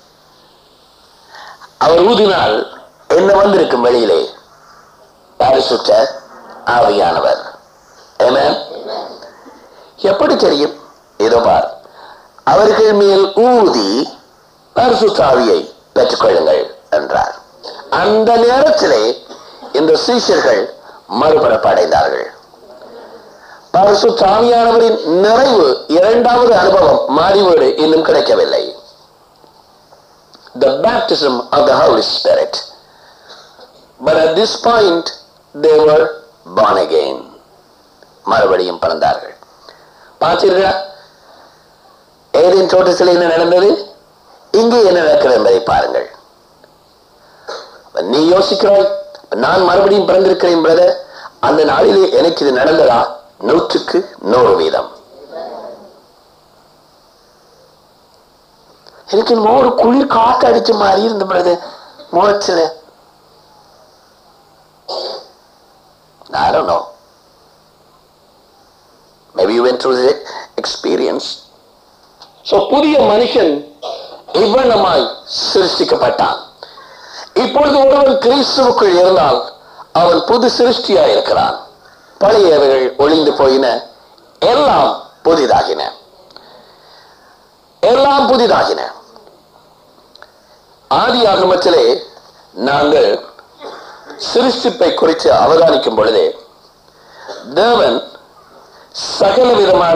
அவர் ஊதினால் என்ன வந்திருக்கும் வெளியிலே பரிசுத்த ஆவியானவர் Amen. எப்படி தெரியும் இதோ பார் அவர்கள் மேல் ஊதி பரிசுத்தாவியை பெற்றுக்கொள்ளுங்கள் என்றார் அந்த நேரத்திலே இந்த சீஷர்கள் மறுபரப்படைந்தார்கள் பரிசுத்தாவியானவரின் நிறைவு இரண்டாவது அனுபவம் மாறிவீடு இன்னும் கிடைக்கவில்லை the baptism of the Holy Spirit. But at this point, they were born again. மறுபடியும் பிறந்தார்கள் பார்த்தீர்களா ஏதேன் தோட்டத்தில் என்ன நடந்தது இங்கே என்ன நடக்கிறது என்பதை பாருங்கள் நீ யோசிக்கிறாய் நான் மறுபடியும் பிறந்திருக்கிறேன் பிரதர் அந்த நாளிலே எனக்கு இது நடந்ததா நூற்றுக்கு நூறு வீதம் எனக்கு என்னமோ ஒரு குளிர் காத்து அடிச்ச மாதிரி இருந்த பிரதர் முகத்துல I don't know. Maybe you went through the experience. So புதிய மனுஷன் இவ்வளமாய் சிருஷ்டிக்கப்பட்டான் இப்பொழுது ஒருவன் கிறிஸ்துவுக்குள் இருந்தால் அவன் புது சிருஷ்டியா இருக்கிறான் பழையவைகள் ஒளிந்து போயின எல்லாம் புதிதாகின எல்லாம் புதிதாகின ஆதி ஆகமத்திலே நாங்கள் சிருஷ்டிப்பை குறித்து அவதானிக்கும் பொழுதே தேவன் சகல விதமான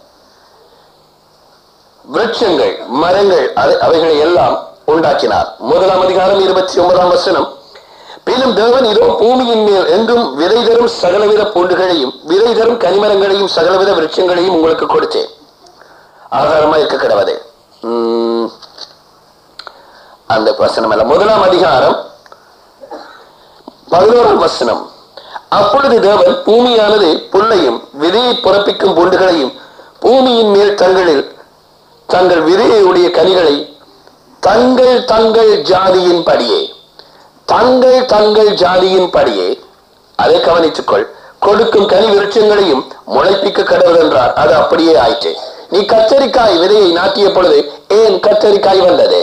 விருட்சங்கள் மரங்கள் அது- அவைகளை எல்லாம் உண்டாக்கினார் முதலாம் அதிகாரம் இருபத்தி ஒன்பதாம் வசனம் பின்னும் தேவன் இதோ பூமியின் மேல் எங்கும் விதை தரும் சகலவித பூண்டுகளையும் விதை தரும் கனிமரங்களையும் சகலவித விருட்சங்களையும் உங்களுக்கு கொடுத்தேன் ஆதாரமா இருக்க கிடவது உம், அந்த வசனம் அல்ல முதலாம் அதிகாரம் பதினோராம் வசனம் அப்பொழுது தேவன் பூமியானது புல்லையும் விதையை பிறப்பிக்கும் பூண்டுகளையும் பூமியின் மேல் தங்களில் தங்கள் விதையுடைய கனிகளை தங்கள் தங்கள் ஜாதியின் படியே தங்கள் தங்கள் ஜாதியின் படியே அதை கவனித்துக்கொள் கொடுக்கும் கனி விருட்சங்களையும் முளைப்பிக்க கடவுள் என்றார் அது அப்படியே ஆயிற்று நீ கத்தரிக்காய் விதையை நாட்டிய பொழுது ஏன் கத்தரிக்காய் வந்தது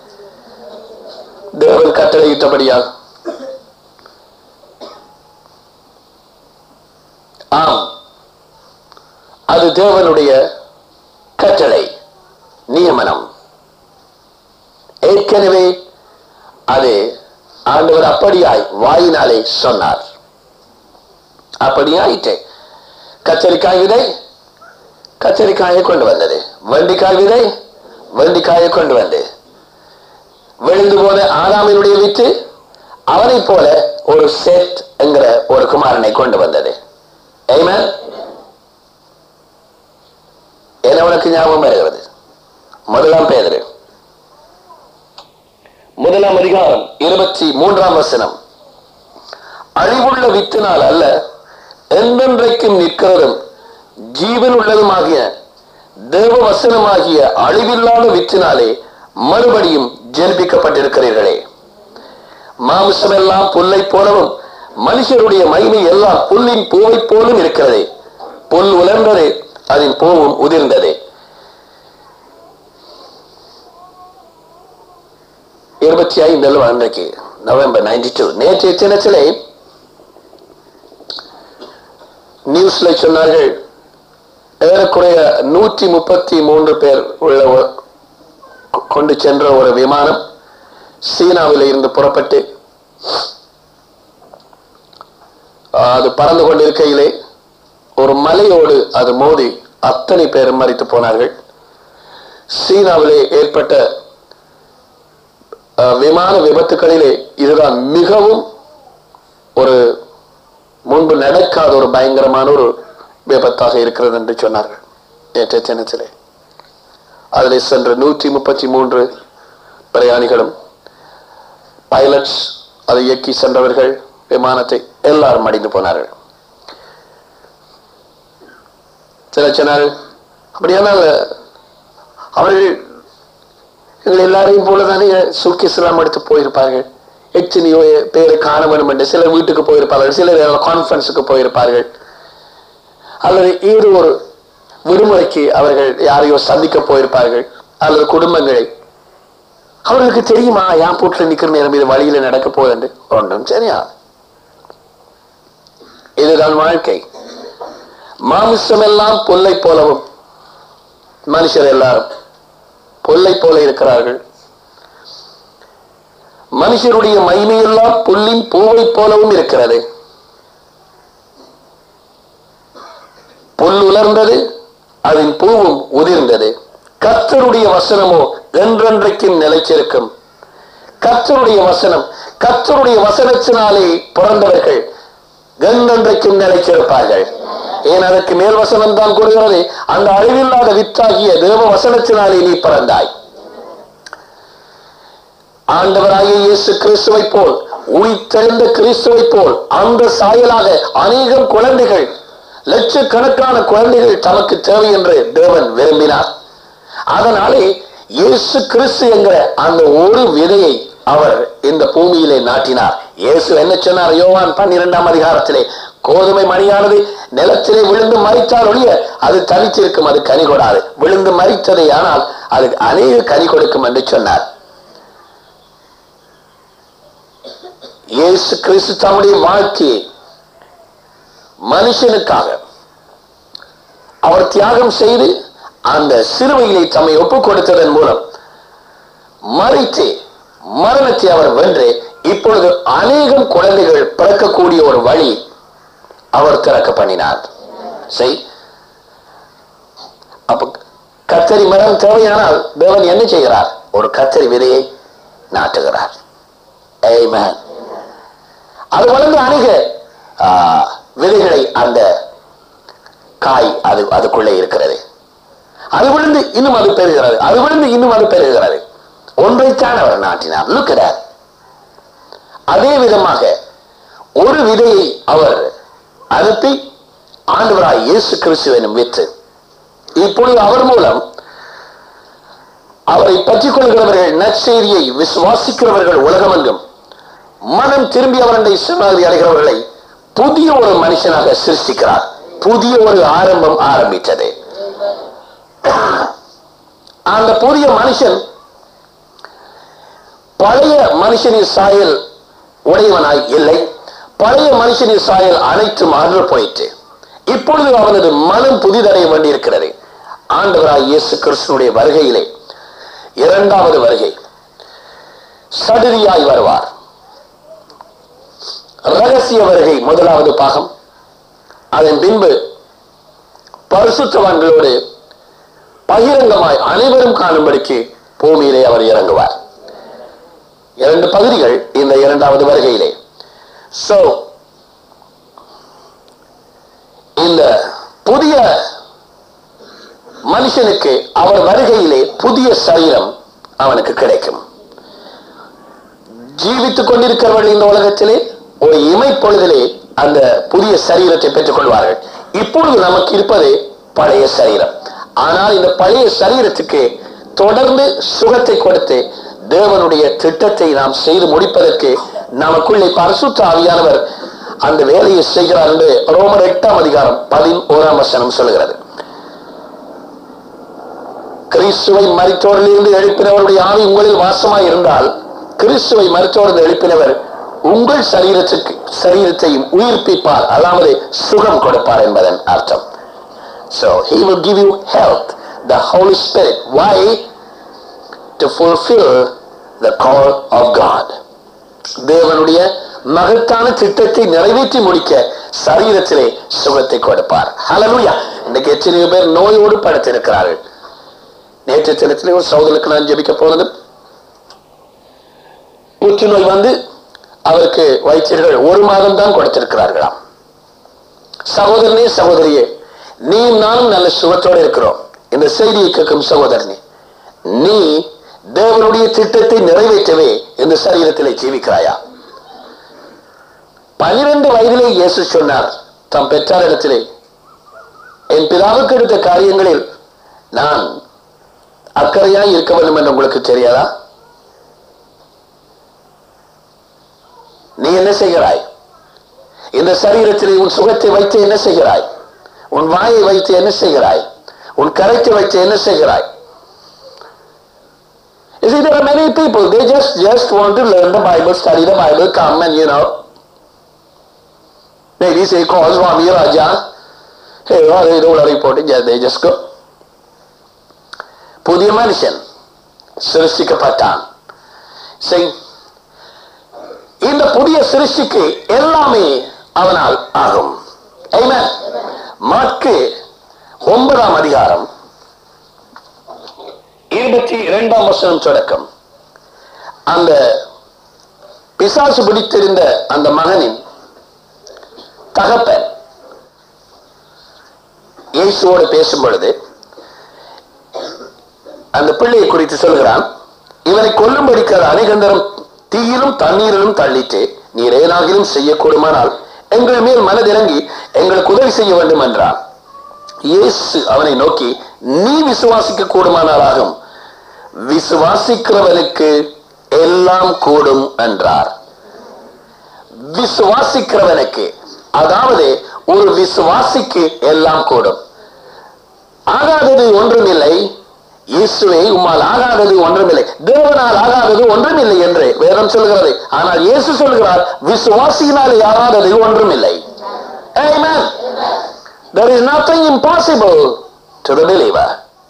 தேவன் கட்டளையிட்டபடியால் ஆம் அது தேவனுடைய கட்டளை நியமனம் ஏற்கனவே அது ஆண்டவர் அப்படியாய் வாயினாலே சொன்னார் அப்படியாயிற்று கத்தரிக்காய் விதை கத்தரிக்காயை கொண்டு வந்தது வெண்டிக்காய் விதை வெண்டிக்காயை கொண்டு வந்து விழுந்து போன ஆதாமினுடைய வித்து அவனைப் போல ஒரு செட் என்கிற ஒரு குமாரனை கொண்டு வந்தது Amen? என்ன உனக்கு ஞாபகம் வருகிறது முதலாம் பேதரு முதலாம் அதிகாரம் இருபத்தி மூன்றாம் வசனம் அழிவுள்ள வித்தினால் அல்ல என்றென்றைக்கும் நிற்கிறதும் ஜீவன் உள்ளதுமாகிய தேவ வசனமாகிய அழிவில்லாத வித்தினாலே மறுபடியும் ஜென்பிக்கப்பட்டிருக்கிறீர்களே மாமிசம் எல்லாம் புல்லை போலவும் மனுஷருடைய மகிமை எல்லாம் புல்லின் பூவை போலும் இருக்கிறது புல் உலர்ந்தது அதன் பூவும் உதிர்ந்தது இருபத்தி ஐந்து அல்லவா அன்றைக்கு நவம்பர் நைன்டி டூ நேற்றைய தினத்திலே நியூஸ்ல சொன்னார்கள் ஏறக்குறைய நூற்றி முப்பத்தி மூன்று பேர் உள்ள ஒரு- கொ- கொண்டு சென்ற ஒரு விமானம் சீனாவில் இருந்து புறப்பட்டு ஆஹ், அது பறந்து கொண்டிருக்கையிலே ஒரு மலையோடு அது மோதி அத்தனை பேரும் மறித்து போனார்கள் சீனாவிலே ஏற்பட்ட ஆஹ், விமான விபத்துகளிலே இதுதான் மிகவும் ஒரு முன்பு நடக்காத ஒரு பயங்கரமான ஒரு விபத்தாக இருக்கிறது என்று சொன்னார்கள் நேற்றைய தினத்திலே அதில் சென்ற நூற்றி முப்பத்தி மூன்று பிரயாணிகளும் பைலட்ஸ் அதை இயக்கி சென்றவர்கள் விமானத்தை எல்லாரும் மடிந்து போனார்கள் சில சொன்னார்கள் அப்படியானால் அவர்கள் எங்கள் எல்லாரையும் போலதானே சூக்கேஸ் எல்லாம் எடுத்து போயிருப்பார்கள் எத்தனையோ பேரை காண வேண்டும் என்று சிலர் வீட்டுக்கு போயிருப்பார்கள் சிலர் கான்ஃபரன்ஸுக்கு போயிருப்பார்கள் அல்லது ஏதோ ஒரு விடுமுறைக்கு அவர்கள் யாரையோ சந்திக்க போயிருப்பார்கள் அல்லது குடும்பங்களை அவர்களுக்கு தெரியுமா என் பூட்டில் நிற்கிற நேரம் இது வழியில நடக்க போகுது ஒன்றும் சரியா இதுதான் வாழ்க்கை மாமிசம் எல்லாம் புல்லை போலவும் மனுஷர் எல்லாரும் புல்லை போல இருக்கிறார்கள் மனுஷருடைய மகிமையெல்லாம் புல்லின் பூவை போலவும் இருக்கிறது புல் உலர்ந்தது அதன் பூவும் உதிர்ந்தது கர்த்தருடைய வசனமோ என்றென்றைக்கும் நிலைச்சிருக்கும் கர்த்தருடைய வசனம் கர்த்தருடைய வசனத்தினாலே பிறந்தவர்கள் என்றென்றைக்கும் நிலைச்சிருப்பார்கள் ஏன் அதற்கு மேல் வசனம் தான் கூறுகிறது அந்த அழிவில்லாத வித்தாகிய தேவ வசனத்தினாலே நீ பிறந்தாய் ஆண்டவராகிய இயேசு கிறிஸ்துவை போல் உயிர்த்தெழுந்த கிறிஸ்துவை போல் அந்த சாயலாக அநேகம் குழந்தைகள் லட்சக்கணக்கான குழந்தைகள் தமக்கு தேவை என்று தேவன் விரும்பினார் அதனாலே இயேசு கிறிஸ்து என்கிற அந்த ஒரு விதையை அவர் இந்த பூமியிலே நாட்டினார் இயேசு என்ன சொன்னார் யோவான் பன்னிரெண்டாம் அதிகாரத்திலே கோதுமை மணியானது நிலத்திலே விழுந்து மறித்தால் ஒழிய அது தனித்திருக்கும் அது கனி கொடாது விழுந்து மறித்ததை ஆனால் அது அநேக கனி கொடுக்கும் என்று சொன்னார் இயேசு கிறிஸ்து தம்முடைய வாழ்க்கையை மனுஷனுக்காக அவர் தியாகம் செய்து அந்த சிலுவையிலே தம்மை ஒப்புக் கொடுத்ததன் மூலம் மறித்து மரணத்தை அவர் வென்று இப்பொழுது அநேகம் குழந்தைகள் பிறக்கக்கூடிய ஒரு வழி அவர் திறக்க பண்ணினார் செய் அப்ப கத்தரி மரம் தேவையானால் தேவன் என்ன செய்கிறார் ஒரு கத்தரி விதையை நாட்டுகிறார் Amen. அது வளர்ந்து அநேக ஆ, விதைகளை அந்த காய் அது அதுக்குள்ளே இருக்கிறது அது விழுந்து இன்னும் அது பெறுகிறது அது விழுந்து இன்னும் அது பெறுகிறது ஒன்றைத்தான் அவர் நாட்டினார் லுக்கிறார் அதே விதமாக ஒரு விதையை அவர் அனுப்பி ஆண்டவராய் இயேசு கிறிஸ்துவனும் விற்று இப்பொழுது அவர் மூலம் அவரை பற்றிக் கொள்கிறவர்கள் நற்செய்தியை விசுவாசிக்கிறவர்கள் உலகமெங்கும் மனம் திரும்பி அவருடைய சிறுநகரி அடைகிறவர்களை புதிய ஒரு மனுஷனாக சிருஷ்டிக்கிறார் புதிய ஒரு ஆரம்பம் ஆரம்பித்தது அந்த புதிய மனுஷன் பழைய மனுஷனின் சாயல் உடையவனாய் இல்லை பழைய மனுஷனின் சாயல் அனைத்தும் அன்று போயிற்று இப்பொழுது அவனது மனம் புதிதடைய வேண்டியிருக்கிறது ஆண்டவராய் இயேசு கிறிஸ்துனுடைய வருகையிலே இரண்டாவது வருகை சடுதியாய் வருவார் ரகசிய வருகை முதலாவது பாகம் அதன் பின்பு பரிசுத்தவான்களோடு பகிரங்கமாய் அனைவரும் காணும்படிக்கு பூமியிலே அவர் இறங்குவார் இரண்டு பகுதிகள் இந்த இரண்டாவது வருகையிலே சோ இந்த புதிய மனுஷனுக்கு அவர் வருகையிலே புதிய சரீரம் அவனுக்கு கிடைக்கும் ஜீவித்துக் கொண்டிருக்கிறவர்கள் இந்த உலகத்திலே ஒரு இமைப்பொழுதிலே அந்த புதிய சரீரத்தை பெற்றுக் கொள்வார்கள் இப்பொழுது நமக்கு இருப்பது பழைய சரீரம் ஆனால் இந்த பழைய சரீரத்துக்கு தொடர்ந்து சுகத்தை கொடுத்து தேவனுடைய திட்டத்தை நாம் செய்து முடிப்பதற்கு நமக்குள்ளே பரிசுத்த ஆவியானவர் அந்த வேலையை செய்கிறார் என்று ரோமர் எட்டாம் அதிகாரம் பதினோராம் வசனம் சொல்கிறது கிறிஸ்துவை மரித்தோரிலிருந்து எழுப்பினவருடைய ஆவி உங்களில் வாசமாய் இருந்தால் கிறிஸ்துவை மரித்தோரிலிருந்து எழுப்பினவர் உங்கள் சரீரத்துக்கு சரீரத்தையும் உயிர்ப்பிப்பார் அதாவது சுகம் கொடுப்பார் என்பதன் அர்த்தம் So he will give you health, the Holy Spirit. Why? To fulfill the call of God. தேவனுடைய மகத்தான திட்டத்தை நிறைவேற்றி முடிக்க சரீரத்திலே சுகத்தை கொடுப்பார் ஹalleluya இன்னைக்கு எத்தனையோ பேர் நோயோடு படுத்திருக்கிறார்கள் நேற்று தினத்திலே ஒரு சகோதரருக்கு நான் ஜெபிக்க போனது புற்றுநோய் வந்து அவருக்கு வைத்தியர்கள் ஒரு மாதம் தான் கொடுத்திருக்கிறார்களாம் சகோதரனே சகோதரியே நீயும் நானும் நல்ல சுகத்தோடு இருக்கிறோம் இந்த செய்தியை கேட்கும் சகோதரனே நீ தேவனுடைய திட்டத்தை நிறைவேற்றவே இந்த சரீரத்திலே ஜீவிக்கிறாயா பனிரெண்டு வயதிலே இயேசு சொன்னார் தம் பெற்றாரிடத்திலே என் பிதாவுக்கு எடுத்த காரியங்களில் நான் அக்கறையாய் இருக்க வேண்டும் என்று உங்களுக்கு தெரியாதா நீ என்ன செய்கிறாய் இந்த சரீரத்திலே உன் சுகத்தை வைத்து என்ன செய்கிறாய் உன் வாயை வைத்து என்ன செய்கிறாய் உன் கரைத்தை வைத்து என்ன செய்கிறாய் You see, there are many people, they just, just want to learn the Bible, study the Bible, come and, you know, maybe say, call Swami Raja, hey, well, they don't report it, they just go. புதிய மனுஷன் சிருஷ்டிக்கப்பட்டான் சரி இந்த புதிய சிருஷ்டிக்கு எல்லாமே அவனால் ஆகும் Amen. மாற்கு ஒன்பதாம் அதிகாரம் இருபத்தி இரண்டாம் வசனம் தொடக்கம் அந்த பிசாசு பிடித்திருந்த அந்த மகனின் தகப்பன் இயேசுவோடு பேசும் பொழுது அந்த பிள்ளையை குறித்து சொல்கிறான் இவனை கொல்லும்படிக்கு அது அநேகந்தரம் தீயிலும் தண்ணீரிலும் தள்ளிட்டு நீர் ஏனாகிலும் செய்யக்கூடுமானால் எங்கள் மேல் மனதிறங்கி எங்களுக்கு உதவி செய்ய வேண்டும் என்றான் இயேசு அவனை நோக்கி நீ விசுவாசிக்க கூடுமானால் ஆகும் விசுவாசிக்கிறவனுக்கு எல்லாம் கூடும் என்றார் விசுவாசிக்கிறவனுக்கு அதாவது ஒரு விசுவாசிக்கு எல்லாம் கூடும் ஆகாதது ஒன்றுமில்லை இயேசுவை உம்மால் ஆகாதது ஒன்றுமில்லை தேவனால் ஆகாதது ஒன்றுமில்லை என்று வேதம் சொல்கிறது ஆனால் இயேசு சொல்கிறார் விசுவாசியினால் ஆகாதது ஒன்றுமில்லை Amen. There is nothing impossible to the believer.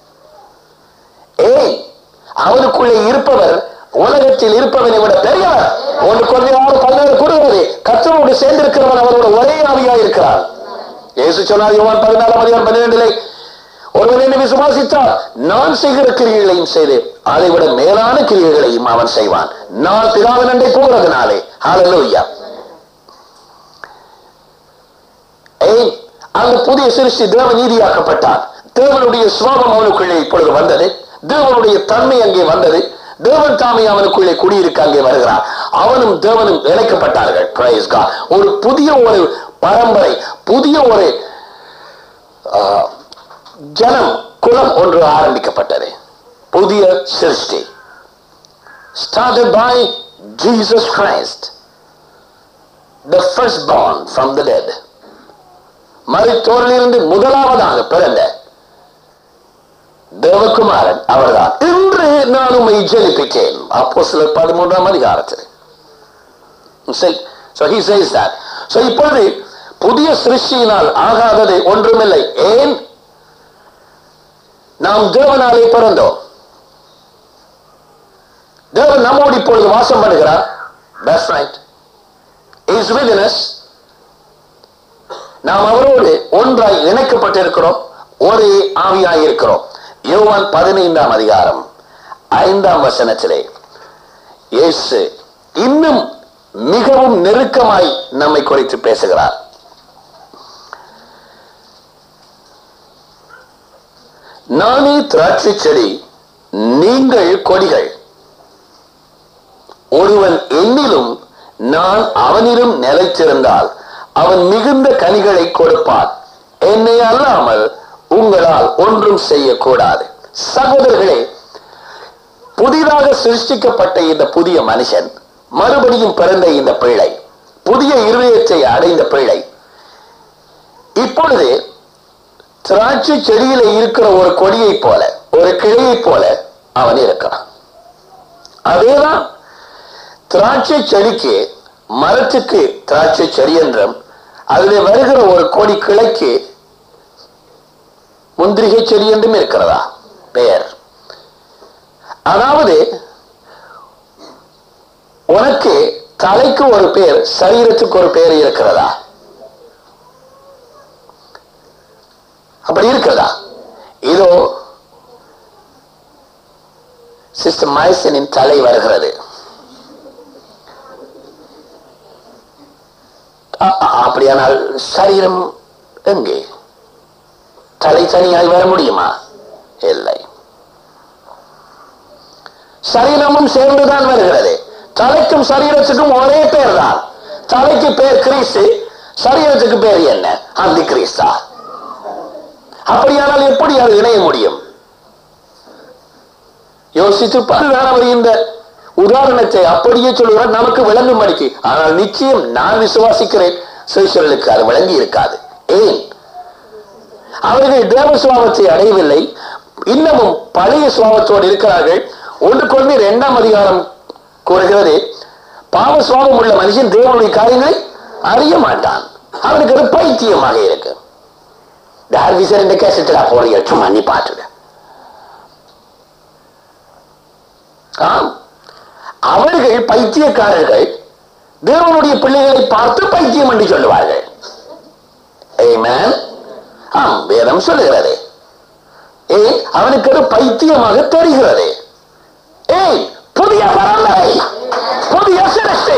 ஏய் அவனுக்குள்ளே இருப்பவர் உலகத்தில் இருப்பவனை விட பெரியவர் ஒன்று கொஞ்சம் பதினேழு கூறுகிறது கத்தரோடு சேர்ந்திருக்கிறவன் அவரோட ஒரே ஆவியா இருக்கிறார் இயேசு சொன்னார் யோவான் பதினாலாம் அதிகாரம் பன்னிரெண்டிலே ஒருவன் என்னை விசுவாசித்தால் நான் செய்கிற கிரியைகளையும் செய்து அதை விட மேலான கிரியைகளையும் அவன் செய்வான் நான் பிதாவின் அண்டை போகிறதுனாலே ஹalleluya ஏய் அந்த புதிய சிருஷ்டி தேவ நீதியாக்கப்பட்டார் தேவனுடைய சுவாபம் அவனுக்குள்ளே இப்பொழுது வந்தது தேவனுடைய தன்மை அங்கே வந்தது தேவன் தாமே அவனுக்குள்ளே குடியிருக்க அங்கே வருகிறார் அவனும் தேவனும் இணைக்கப்பட்டார்கள் Praise God. ஒரு புதிய ஒரு பரம்பரை புதிய ஒரு ஆஹ், ஜனம் குலம் ஒன்று ஆரம்பிக்கப்பட்டது புதிய சிருஷ்டி started by Jesus Christ the firstborn from the dead மருத்தோரிலிருந்து முதலாவதாக பிறந்த தேவகுமாரன் அவர்தான் இன்று நான் உம்மை ஜெனிப்பித்தேன் அப்போ சிலர் பதிமூன்றாம் அதிகாரத்தில் சரி so he says that so இப்பொழுது புதிய சிருஷ்டியினால் ஆகாதது ஒன்றுமில்லை ஏன் நாம் தேவனாலே பிறந்தோம் தேவன் நம்மோடு இப்பொழுது வாசம் பண்ணுகிறார் that's right is within us நாம் அவரோடு ஒன்றாய் இணைக்கப்பட்டிருக்கிறோம் ஒரே ஆவியாய் இருக்கிறோம் யோவான் பதினைந்தாம் அதிகாரம் ஐந்தாம் வசனத்திலே இயேசு இன்னும் மிகவும் நெருக்கமாய் நம்மை குறித்து பேசுகிறார் நானே திராட்சை செடி நீங்கள் கொடிகள் ஒருவன் என்னிலும் நான் அவனிலும் நிலைத்திருந்தால் அவன் மிகுந்த கனிகளை கொடுப்பான் என்னை அல்லாமல் உங்களால் ஒன்றும் செய்யக்கூடாது சகோதரர்களே புதிதாக சிருஷ்டிக்கப்பட்ட இந்த புதிய மனுஷன் மறுபடியும் பிறந்த இந்த பிள்ளை புதிய இருதயத்தை அடைந்த பிள்ளை இப்பொழுது திராட்சை செடியில இருக்கிற ஒரு கொடியைப் போல ஒரு கிளையைப் போல அவன் இருக்கிறான் அதேதான் திராட்சை செடிக்கு மரத்துக்கு திராட்சை செடி என்றும் அதில் வருகிற ஒரு கொடி கிளைக்கு முந்திரிகை செடி என்றும் இருக்கிறதா பெயர் அதாவது உனக்கு தலைக்கு ஒரு பேர் சரீரத்துக்கு ஒரு பேர் இருக்கிறதா அப்படி இருக்கிறதா இதோ சிஸ்டர் மைசனின் தலை வருகிறது அ- அ- அப்படியானால் சரீரம் எங்கே தலை தனியாய் வர முடியுமா இல்லை சரீரமும் சேர்ந்துதான் வருகிறது தலைக்கும் சரீரத்துக்கும் ஒரே பேர் தான் தலைக்கு பேர் கிறிஸ்து சரீரத்துக்கு பேர் என்ன அந்த கிறிஸ்தா அப்படியானால் எப்படி அது இணைய முடியும் யோசித்து பாருதான் அவர் இந்த உதாரணத்தை அப்படியே சொல்லுகிறார் நமக்கு விளங்கும்படிக்கு ஆனால் நிச்சயம் நான் விசுவாசிக்கிறேன் சிறுசர்களுக்கு அது விளங்கி இருக்காது ஏன் அவர்கள் தேவ சுவாபத்தை அடையவில்லை இன்னமும் பழைய சுவாபத்தோடு இருக்கிறார்கள் ஒன்றுக்கொண்டு இரண்டாம் அதிகாரம் கூறுகிறது பாவ சுவாபம் உள்ள மனுஷன் தேவனுடைய காரியங்களை அறிய மாட்டான் அவனுக்கு அது பைத்தியமாக இருக்கு டார்விசர் இந்த கேசத்தில் போறிய சும்மா நீ பாட்டுட ஆம் அவர்கள் பைத்தியக்காரர்கள் தேவனுடைய பிள்ளைகளை பார்த்து பைத்தியம் என்று சொல்லுவார்கள் Amen. ஆம் வேதம் சொல்லுகிறது ஏன் அவனுக்கு அது பைத்தியமாக தெரிகிறது ஏய் புதிய பரம்பரை புதிய சிரஷ்டை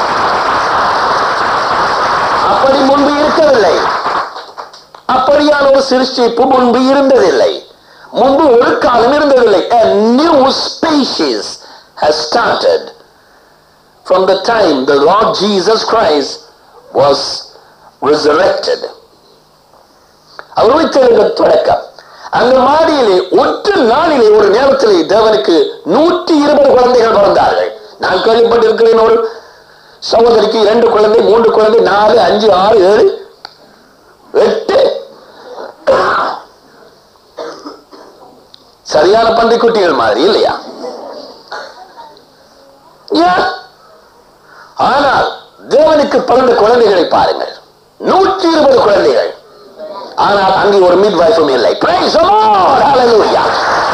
அப்படி முன்பு இருக்கவில்லை அப்படியான ஒரு சிருஷ்டிப்பு முன்பு இருந்ததில்லை முன்பு ஒரு காலம் இருந்ததில்லை a new species has started from the time the Lord Jesus Christ was resurrected அவர் உயிர்த்தெழுந்த தொடக்கம் அந்த மாடியிலே ஒற்று நாளிலே ஒரு நேரத்திலே தேவனுக்கு நூற்றி இருபது குழந்தைகள் பிறந்தார்கள் நான் கேள்விப்பட்டிருக்கிறேன் ஒரு சகோதரிக்கு இரண்டு குழந்தை மூன்று குழந்தை நாலு அஞ்சு ஆறு ஏழு எட்டு சரியான பன்றிக்குட்டிகள் மாதிரி இல்லையா ஏன்? ஆனால் தேவனுக்கு பிறந்த குழந்தைகளை பாருங்கள் நூற்றி இருபது குழந்தைகள் ஆனால் அங்கே ஒரு மிட் வைஃபும் இல்லை Praise the Lord. Hallelujah.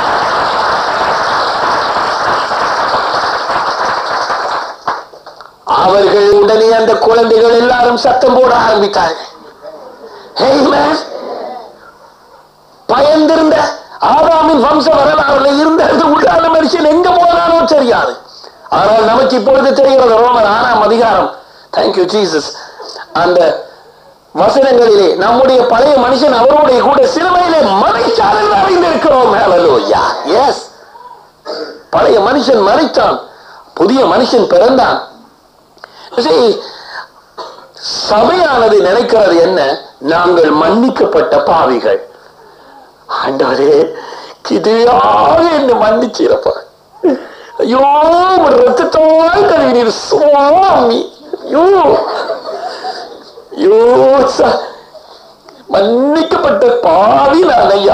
அவர்கள் உடனே அந்த குழந்தைகள் எல்லாரும் சத்தம் போட ஆரம்பித்தார்கள் Amen. பயந்திருந்த ஆதாமின் வம்ச வரலாறுல இருந்த அந்த உள்ளான மனுஷன் எங்க போனானோ தெரியாது ஆனால் நமக்கு இப்பொழுது தெரிகிறது ரோமர் ஆறாம் அதிகாரம் தேங்க்யூ ஜீசஸ் அந்த வசனங்களிலே நம்முடைய பழைய மனுஷன் அவருடைய கூட சிலுவையிலே மறைச்சாரில் அறிந்திருக்கிறோம் ஹalleluya எஸ் பழைய மனுஷன் மறைத்தான் புதிய மனுஷன் பிறந்தான் See, சபையானது நினைக்கிறது என்ன நாங்கள் மன்னிக்கப்பட்ட பாவிகள் ஆண்டவரே கிதையாக என்ன மன்னிச்சிருப்பா ஐயோ ஒரு ரத்தத்தால் கழுவினீர் சுவாமி ஐயோ ஐயோ ச- மன்னிக்கப்பட்ட பாவி நான் ஐயா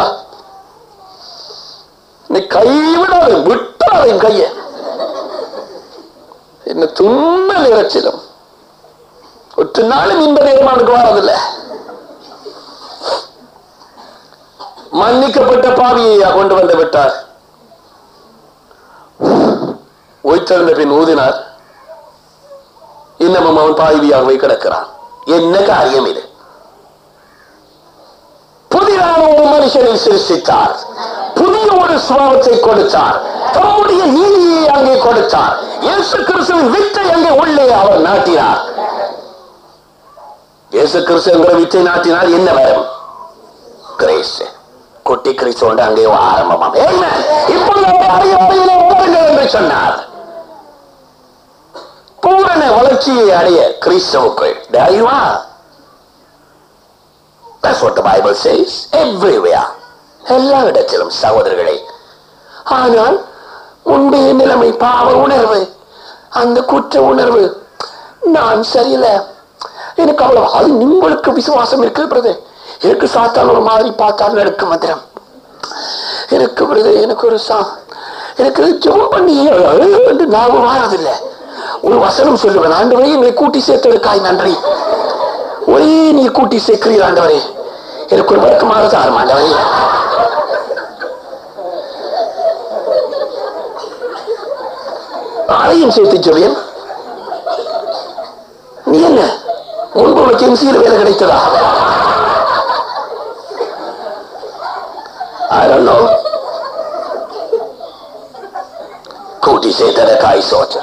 என்னை கைவிடாத விட்டாத என் கைய என்ன துண்ணல் இறைச்சிலும் ஒற்று நாளும் இன்ப நேரம் அவனுக்கு வரதில்லை மன்னிக்கப்பட்ட பாவியை கொண்டு வந்து விட்டார் உயிர்த்தெழுந்த பின் ஊதினார் இன்னமும் அவன் பாவியாகவே கிடக்கிறான் என்ன காரியம் இது புதிதான ஒரு மனுஷனை சிருஷ்டித்தார் புதிய ஒரு சுவாபத்தை கொடுத்தார் தம்முடைய நீதியை அங்கே கொடுத்தார் இயேசு கிறிஸ்துவின் வித்தை அங்கே உள்ளே அவர் நாட்டினார் இயேசு கிறிஸ்து என்கிற வித்தை நாட்டினால் என்ன வரும் கிரேஸ் குட்டி கிறிஸ்துவோடு அங்கே ஆரம்பமாம் Amen. இப்பொழுது அவர் அறிய வரையிலே ஓடுங்கள் என்று சொன்னார் பூரண வளர்ச்சியை அடைய கிறிஸ்தவுக்குள் There you are. That's what the Bible says. Everywhere. எல்லா இடத்திலும் சகோதரர்களே ஆனால் முந்தைய நிலைமை பாவ உணர்வு அந்த குற்ற உணர்வு நான் சரியில்லை எனக்கு அவ்வளவு அது உங்களுக்கு விசுவாசம் இருக்கு பிரதர் எனக்கு சாத்தான் ஒரு மாதிரி பார்த்தாலும் எனக்கு மந்திரம் எனக்கு பிரதர் எனக்கு ஒரு சா எனக்கு ஜெபம் பண்ணி என்று ஞாபகம் வாரதில்லை ஒரு வசனம் சொல்லுவேன் ஆண்டவரே எங்களை கூட்டி சேர்த்ததுக்காய் நன்றி ஒரே நீ கூட்டி சேர்க்கிறீர் ஆண்டவரே எனக்கு ஒரு வழக்கமாக தாரும் ஆண்டவரே அதையும் சேர்த்து சொல்லியன் நீ என்ன முன்பு உனக்கு எம்சியில் வேலை கிடைத்ததா I don't know. கூட்டி சேர்த்தத காய் சோச்ச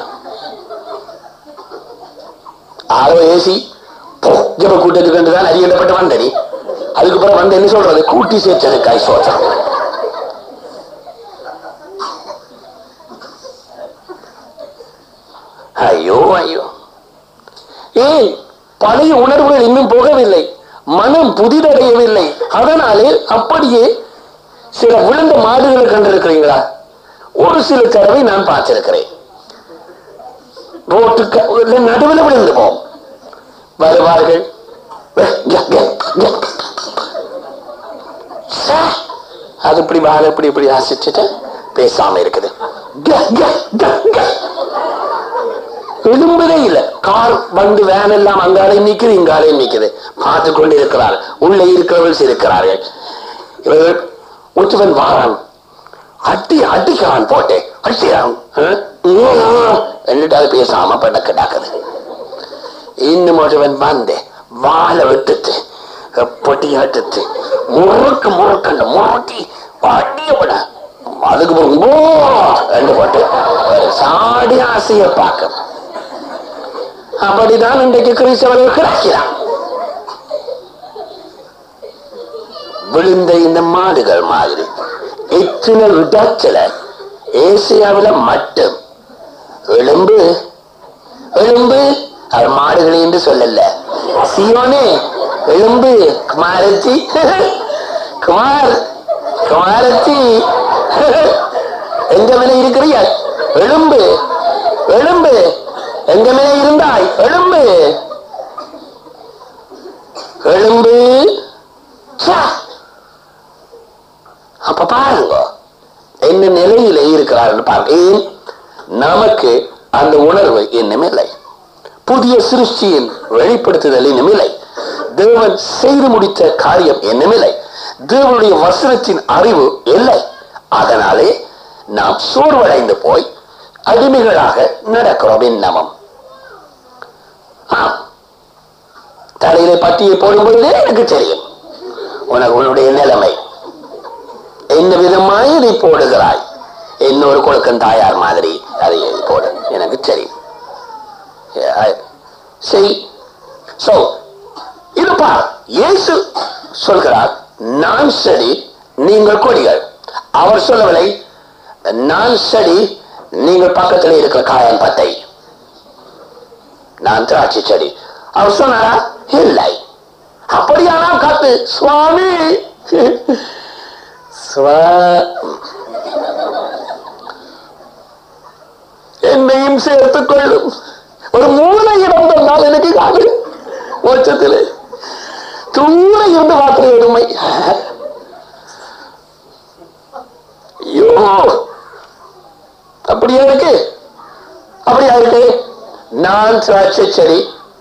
ஆளோ ஏசி போ ஜப கூட்டத்துக்கு தான் அறியப்பட்டு வந்தடி அதுக்கப்புறம் வந்து என்ன சொல்றது கூட்டி சேர்த்தது காய் சோச்சம் ஐயோ ஐயோ ஏன் பழைய உணர்வுகள் இன்னும் போகவில்லை மனம் புதிதடையவில்லை அதனாலே அப்படியே சில விழுந்த மாடுகளை கண்டிருக்கிறீங்களா ஒரு சில தடவை நான் பார்த்திருக்கிறேன் ரோட்டுக்கு இல்ல நடுவில் விழுந்து போம் வருவார்கள் வே, க, க, க. சே, அது இப்படி வாழ இப்படி இப்படி ஆசிச்சுட்டு பேசாம இருக்குது க, க, க, க. எழும்புதே இல்ல கார் வந்து வேன் எல்லாம் அங்காலையும் நிக்குது இங்காலையும் நிக்குது பார்த்து கொண்டு இருக்கிறார் உள்ளே இருக்கிறவர்கள் இருக்கிறார்கள் இவர்கள் ஒருத்தவன் வாரான் அட்டி அடிக்கிறான் போட்டு அடிக்கிறான் என்னட்டு அது பேசாம பண்ண கிடக்குது இன்னும் ஒருவன் வந்து வாழை விட்டுட்டு பொட்டி எடுத்து முறுக்கு முறுக்கண்டு முறுக்கி அடிய விட அதுக்கு பிறகு ஓ ரெண்டு போட்டு சாடி ஆசையை பார்க்க அப்படிதான் இன்றைக்கு கிறிஸ்தவர்கள் கிடைக்கிறான் விழுந்த இந்த மாடுகள் மாதிரி இத்தனை விடத்துல ஏசியாவில மட்டும் எலும்பு எலும்பு அது மாடுகள் என்று சொல்லல சியோனே எலும்பு குமாரத்தி குமார் குமாரத்தி எங்க மேல இருக்கிறீங்க எலும்பு எலும்பு எங்க மேல இருந்தாய் எலும்பு எலும்பு ச்சே. அப்ப பாருங்க என்ன நிலையில இருக்கிறார்கள் பாருங்க ஏன் நமக்கு அந்த உணர்வு இன்னும் இல்லை புதிய சிருஷ்டியின் வெளிப்படுத்துதல் இன்னும் இல்லை தேவன் செய்து முடித்த காரியம் இன்னும் இல்லை தேவனுடைய வசனத்தின் அறிவு இல்லை அதனாலே நாம் சோர்வடைந்து போய் அடிமைகளாக நடக்கிறோம் இன்னமும் ஆம். தலையில பட்டியை போடும்பொழுதே எனக்கு தெரியும் உனக்கு உன்னுடைய நிலைமை என்ன விதமாய் இதை போடுகிறாய் இன்னொரு கொழுக்கன் தாயார் மாதிரி அதை எழுதி போடு எனக்கு தெரியும் சரி சோ இது பார் இயேசு சொல்கிறார் நான் செடி நீங்கள் கொடிகள் அவர் சொல்லவில்லை நான் செடி நீங்கள் பக்கத்தில் இருக்கிற காயம் பத்தை நான் திராட்சை செடி அவர் சொன்னாரா இல்லை அப்படியானால் காத்து சுவாமி சுவா என்னையும் சேர்த்துக் கொள்ளும் ஒரு மூளை இடம் தந்தால் எனக்கு காது மோட்சத்திலே தூர இருந்து மாத்திரை எருமை ஐயோ அப்படியா இருக்கு அப்படியா இருக்கு நான் திராட்சை செடி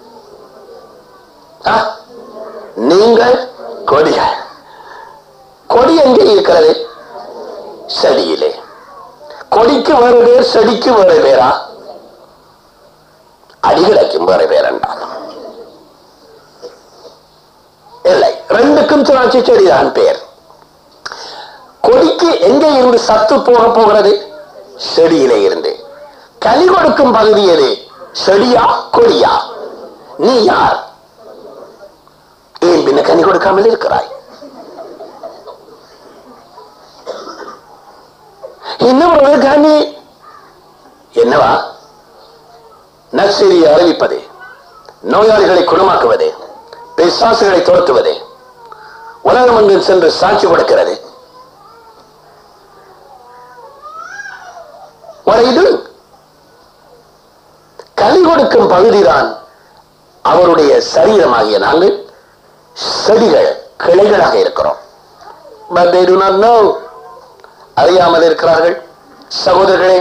ஆ, நீங்கள் கொடிகள் கொடி எங்கே இருக்கிறது செடியிலே கொடிக்கு வேறு பேர் செடிக்கு வேறு பேரா அடிகளுக்கும் வேறு பேர் என்றால் இல்லை ரெண்டுக்கும் திராட்சை செடிதான் பேர் கொடிக்கு எங்கே இருந்து சத்து போக போகிறது செடியிலே இருந்து கனி கொடுக்கும் பகுதி எது செடியா கொடியா நீ யார் ஏன் பின்ன கனி கொடுக்காமல் இருக்கிறாய் இன்னும் ஒரு கனி என்னவா நற்செய்தியை அறிவிப்பது நோயாளிகளை குணமாக்குவது பிசாசுகளை துரத்துவது உலகமெங்கும் சென்று சாட்சி கொடுக்கிறது What are you doing? இருக்கும் பகுதிதான் அவருடைய சரீரமாகிய நாங்கள் செடிகள் கிளைகளாக இருக்கிறோம் But they do not know. அறியாமல் இருக்கிறார்கள் சகோதரர்களே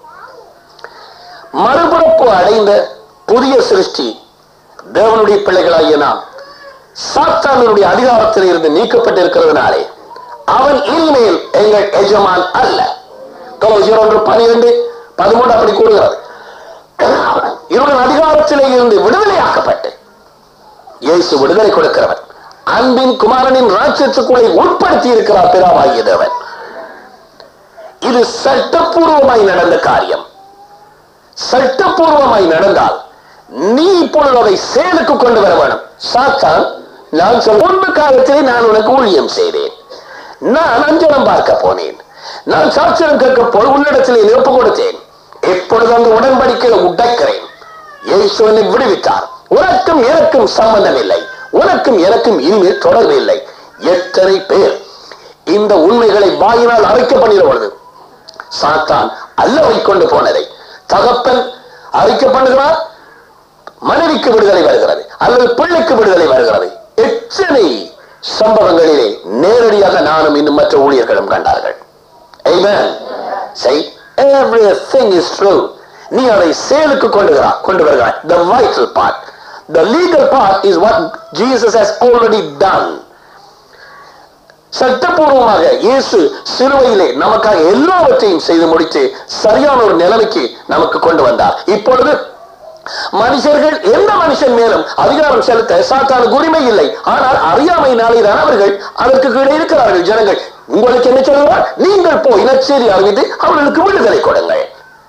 மறுபிறப்பு அடைந்த புதிய சிருஷ்டி தேவனுடைய பிள்ளைகளாகிய நாம் சாத்தானுடைய அதிகாரத்தில் இருந்து நீக்கப்பட்டிருக்கிறதுனாலே அவன் இனிமேல் எங்கள் எஜமான் அல்ல தொலைஜர் ஒன்று பனிரெண்டு பதிமூன்று அப்படி கூறுகிறது இவருடன் அதிகாரத்திலே இருந்து விடுதலையாக்கப்பட்டு இயேசு விடுதலை கொடுக்கிறவர் அன்பின் குமாரனின் ராட்சத்துக்குள்ளே உட்படுத்தி இருக்கிறார் பிதாவாகிய தேவன் இது சட்டப்பூர்வமாய் நடந்த காரியம் சட்டப்பூர்வமாய் நடந்தால் நீ இப்பொழுது அதை செயலுக்கு கொண்டு வர வேணும் சாத்தான் நான் சொல் முன்பு காலத்திலே நான் உனக்கு ஊழியம் செய்தேன் நான் அஞ்சலம் பார்க்க போனேன் நான் சாட்சியம் கேட்க போய் உன்னிடத்திலே ஒப்பு கொடுத்தேன் எப்பொழுது அந்த உடன்படிக்கையை உடைக்கிறேன் இயேசு என்னை விடுவித்தார் உனக்கும் எனக்கும் சம்பந்தம் இல்லை உனக்கும் எனக்கும் இனிமேல் தொடர்பு இல்லை எத்தனை பேர் இந்த உண்மைகளை வாயினால் அரைக்க பண்ணிட பொழுது சாத்தான் அல்லவை கொண்டு போனதை தகப்பன் அறிக்கை பண்ணுகிறார் மனைவிக்கு விடுதலை வருகிறது அல்லது பிள்ளைக்கு விடுதலை வருகிறது எத்தனை சம்பவங்களிலே நேரடியாக நானும் இன்னும் மற்ற ஊழியர்களும் கண்டார்கள் Amen. Say, everything is true. நீ அதை செயலுக்கு கொண்டு வரா- கொண்டு வருகிறாய் the vital part the legal part is what Jesus has already done சட்டப்பூர்வமாக இயேசு சிலுவையிலே நமக்காக எல்லாவற்றையும் செய்து முடித்து சரியான ஒரு நிலைமைக்கு நமக்கு கொண்டு வந்தார் இப்பொழுது மனுஷர்கள் எந்த மனுஷன் மேலும் அதிகாரம் செலுத்த சாத்தானுக்கு உரிமை இல்லை ஆனால் அறியாமையினாலே தான் அவர்கள் அதற்கு கீழே இருக்கிறார்கள் ஜனங்கள் உங்களுக்கு என்ன சொல்லுவார் நீங்கள் போய் நற்செய்தி அறிவித்து அவர்களுக்கு விடுதலை கொடுங்கள்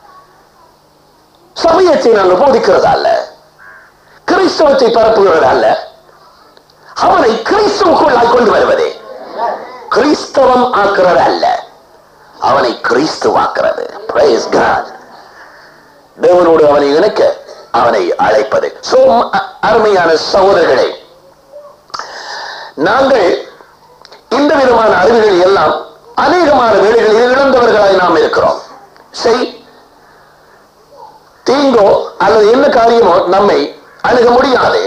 சமயத்தை நாங்கள் போதிக்கிறது அல்ல கிறிஸ்தவத்தை பரப்புகிறது அல்ல அவனை கிறிஸ்துவுக்குள்ளாய் கொண்டு வருவதே கிறிஸ்தவம் ஆக்குறது அல்ல அவனை கிறிஸ்துவாக்குறது Praise God. தேவனோடு அவனை இணைக்க அவனை அழைப்பது சோ அ- அருமையான சகோதரர்களே நாங்கள் இந்த விதமான அறிவுகள் எல்லாம் அநேகமான வேலைகளில் இழந்தவர்களாய் நாம் இருக்கிறோம் செய் தீங்கோ அல்லது என்ன காரியமோ நம்மை அணுக முடியாது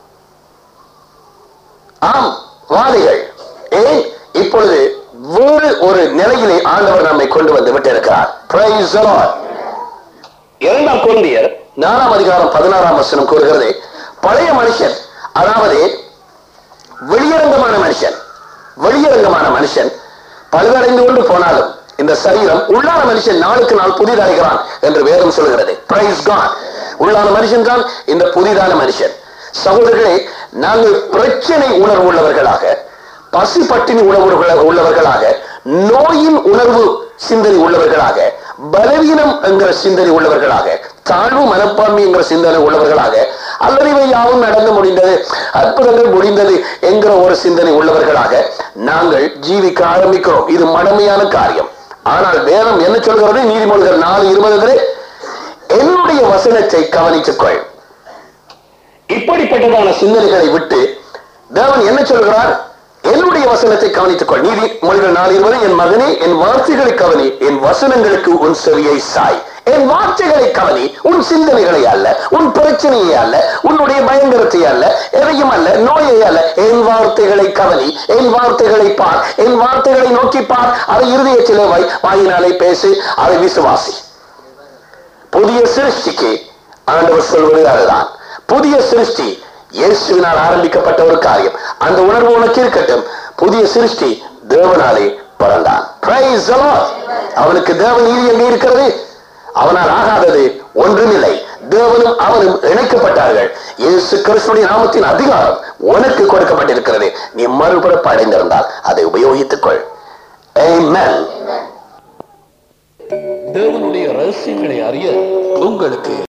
ஆம் வாதிகள் ஏன் இப்பொழுது வேறு ஒரு நிலையிலே ஆண்டவர் நம்மை கொண்டு வந்து விட்டிருக்கிறார் Praise the Lord. இரண்டாம் கொண்டியர் நாலாம் அதிகாரம் பதினாறாம் வசனம் கூறுகிறது பழைய மனுஷன் அதாவது வெளியரங்கமான மனுஷன் வெளியரங்கமான மனுஷன் பழுதடைந்து கொண்டு போனாலும் இந்த சரீரம் உள்ளான மனுஷன் நாளுக்கு நாள் புதிதடைகிறான் என்று வேதம் சொல்கிறது Praise God. உள்ளான மனுஷன் தான் இந்த புதிதான மனுஷன் சகோதரர்களே நாங்கள் பிரச்சனை உணர்வு உள்ளவர்களாக பசி பட்டினி உணர்வு உள்ளவர்களாக நோயின் உணர்வு சிந்தனை உள்ளவர்களாக பலவீனம் என்கிற சிந்தனை உள்ளவர்களாக தாழ்வு மனப்பான்மை என்கிற சிந்தனை உள்ளவர்களாக அல்லது இவை யாவும் நடந்து முடிந்தது அற்புதங்கள் முடிந்தது என்கிற ஒரு சிந்தனை உள்ளவர்களாக நாங்கள் ஜீவிக்க ஆரம்பிக்கிறோம் இது மடமையான காரியம் ஆனால் வேதம் என்ன சொல்கிறது நீதிமொழிகள் நாலு இருபது என்னுடைய வசனத்தை கவனித்துக் கொள் இப்படிப்பட்டதான சிந்தனைகளை விட்டு தேவன் என்ன சொல்கிறார் என்னுடைய வசனத்தை கவனித்துக் கொள் நீதி மொழிகள் நாள் இருவது என் மகனே என் வார்த்தைகளை கவனி என் வசனங்களுக்கு உன் செவியை சாய் என் வார்த்தைகளை கவனி உன் சிந்தனைகளை அல்ல உன் பிரச்சனையை அல்ல உன்னுடைய பயங்கரத்தை அல்ல எதையும் அல்ல நோயை அல்ல என் வார்த்தைகளை கவனி என் வார்த்தைகளை பார் என் வார்த்தைகளை நோக்கி பார் அதை இருதயத்திலே வை வாயினாலே பேசு அதை விசுவாசி புதிய சிருஷ்டிக்கு ஆண்டவர் சொல்வது அதுதான் புதிய சிருஷ்டி இயேசுவினால் ஆரம்பிக்கப்பட்ட ஒரு காரியம் அந்த உணர்வு உனக்கு இருக்கட்டும் புதிய சிருஷ்டி தேவனாலே பிறந்தான் Praise the Lord. அவனுக்கு தேவ நீதி எங்கே இருக்கிறது அவனால் ஆகாதது ஒன்றுமில்லை தேவனும் அவனும் இணைக்கப்பட்டார்கள் இயேசு கிறிஸ்துடைய நாமத்தின் அதிகாரம் உனக்கு கொடுக்கப்பட்டிருக்கிறது நீ மறுபிறப்பு அடைந்திருந்தால் அதை உபயோகித்துக் கொள் Amen. தேவனுடைய ரகசியங்களை அறிய உங்களுக்கு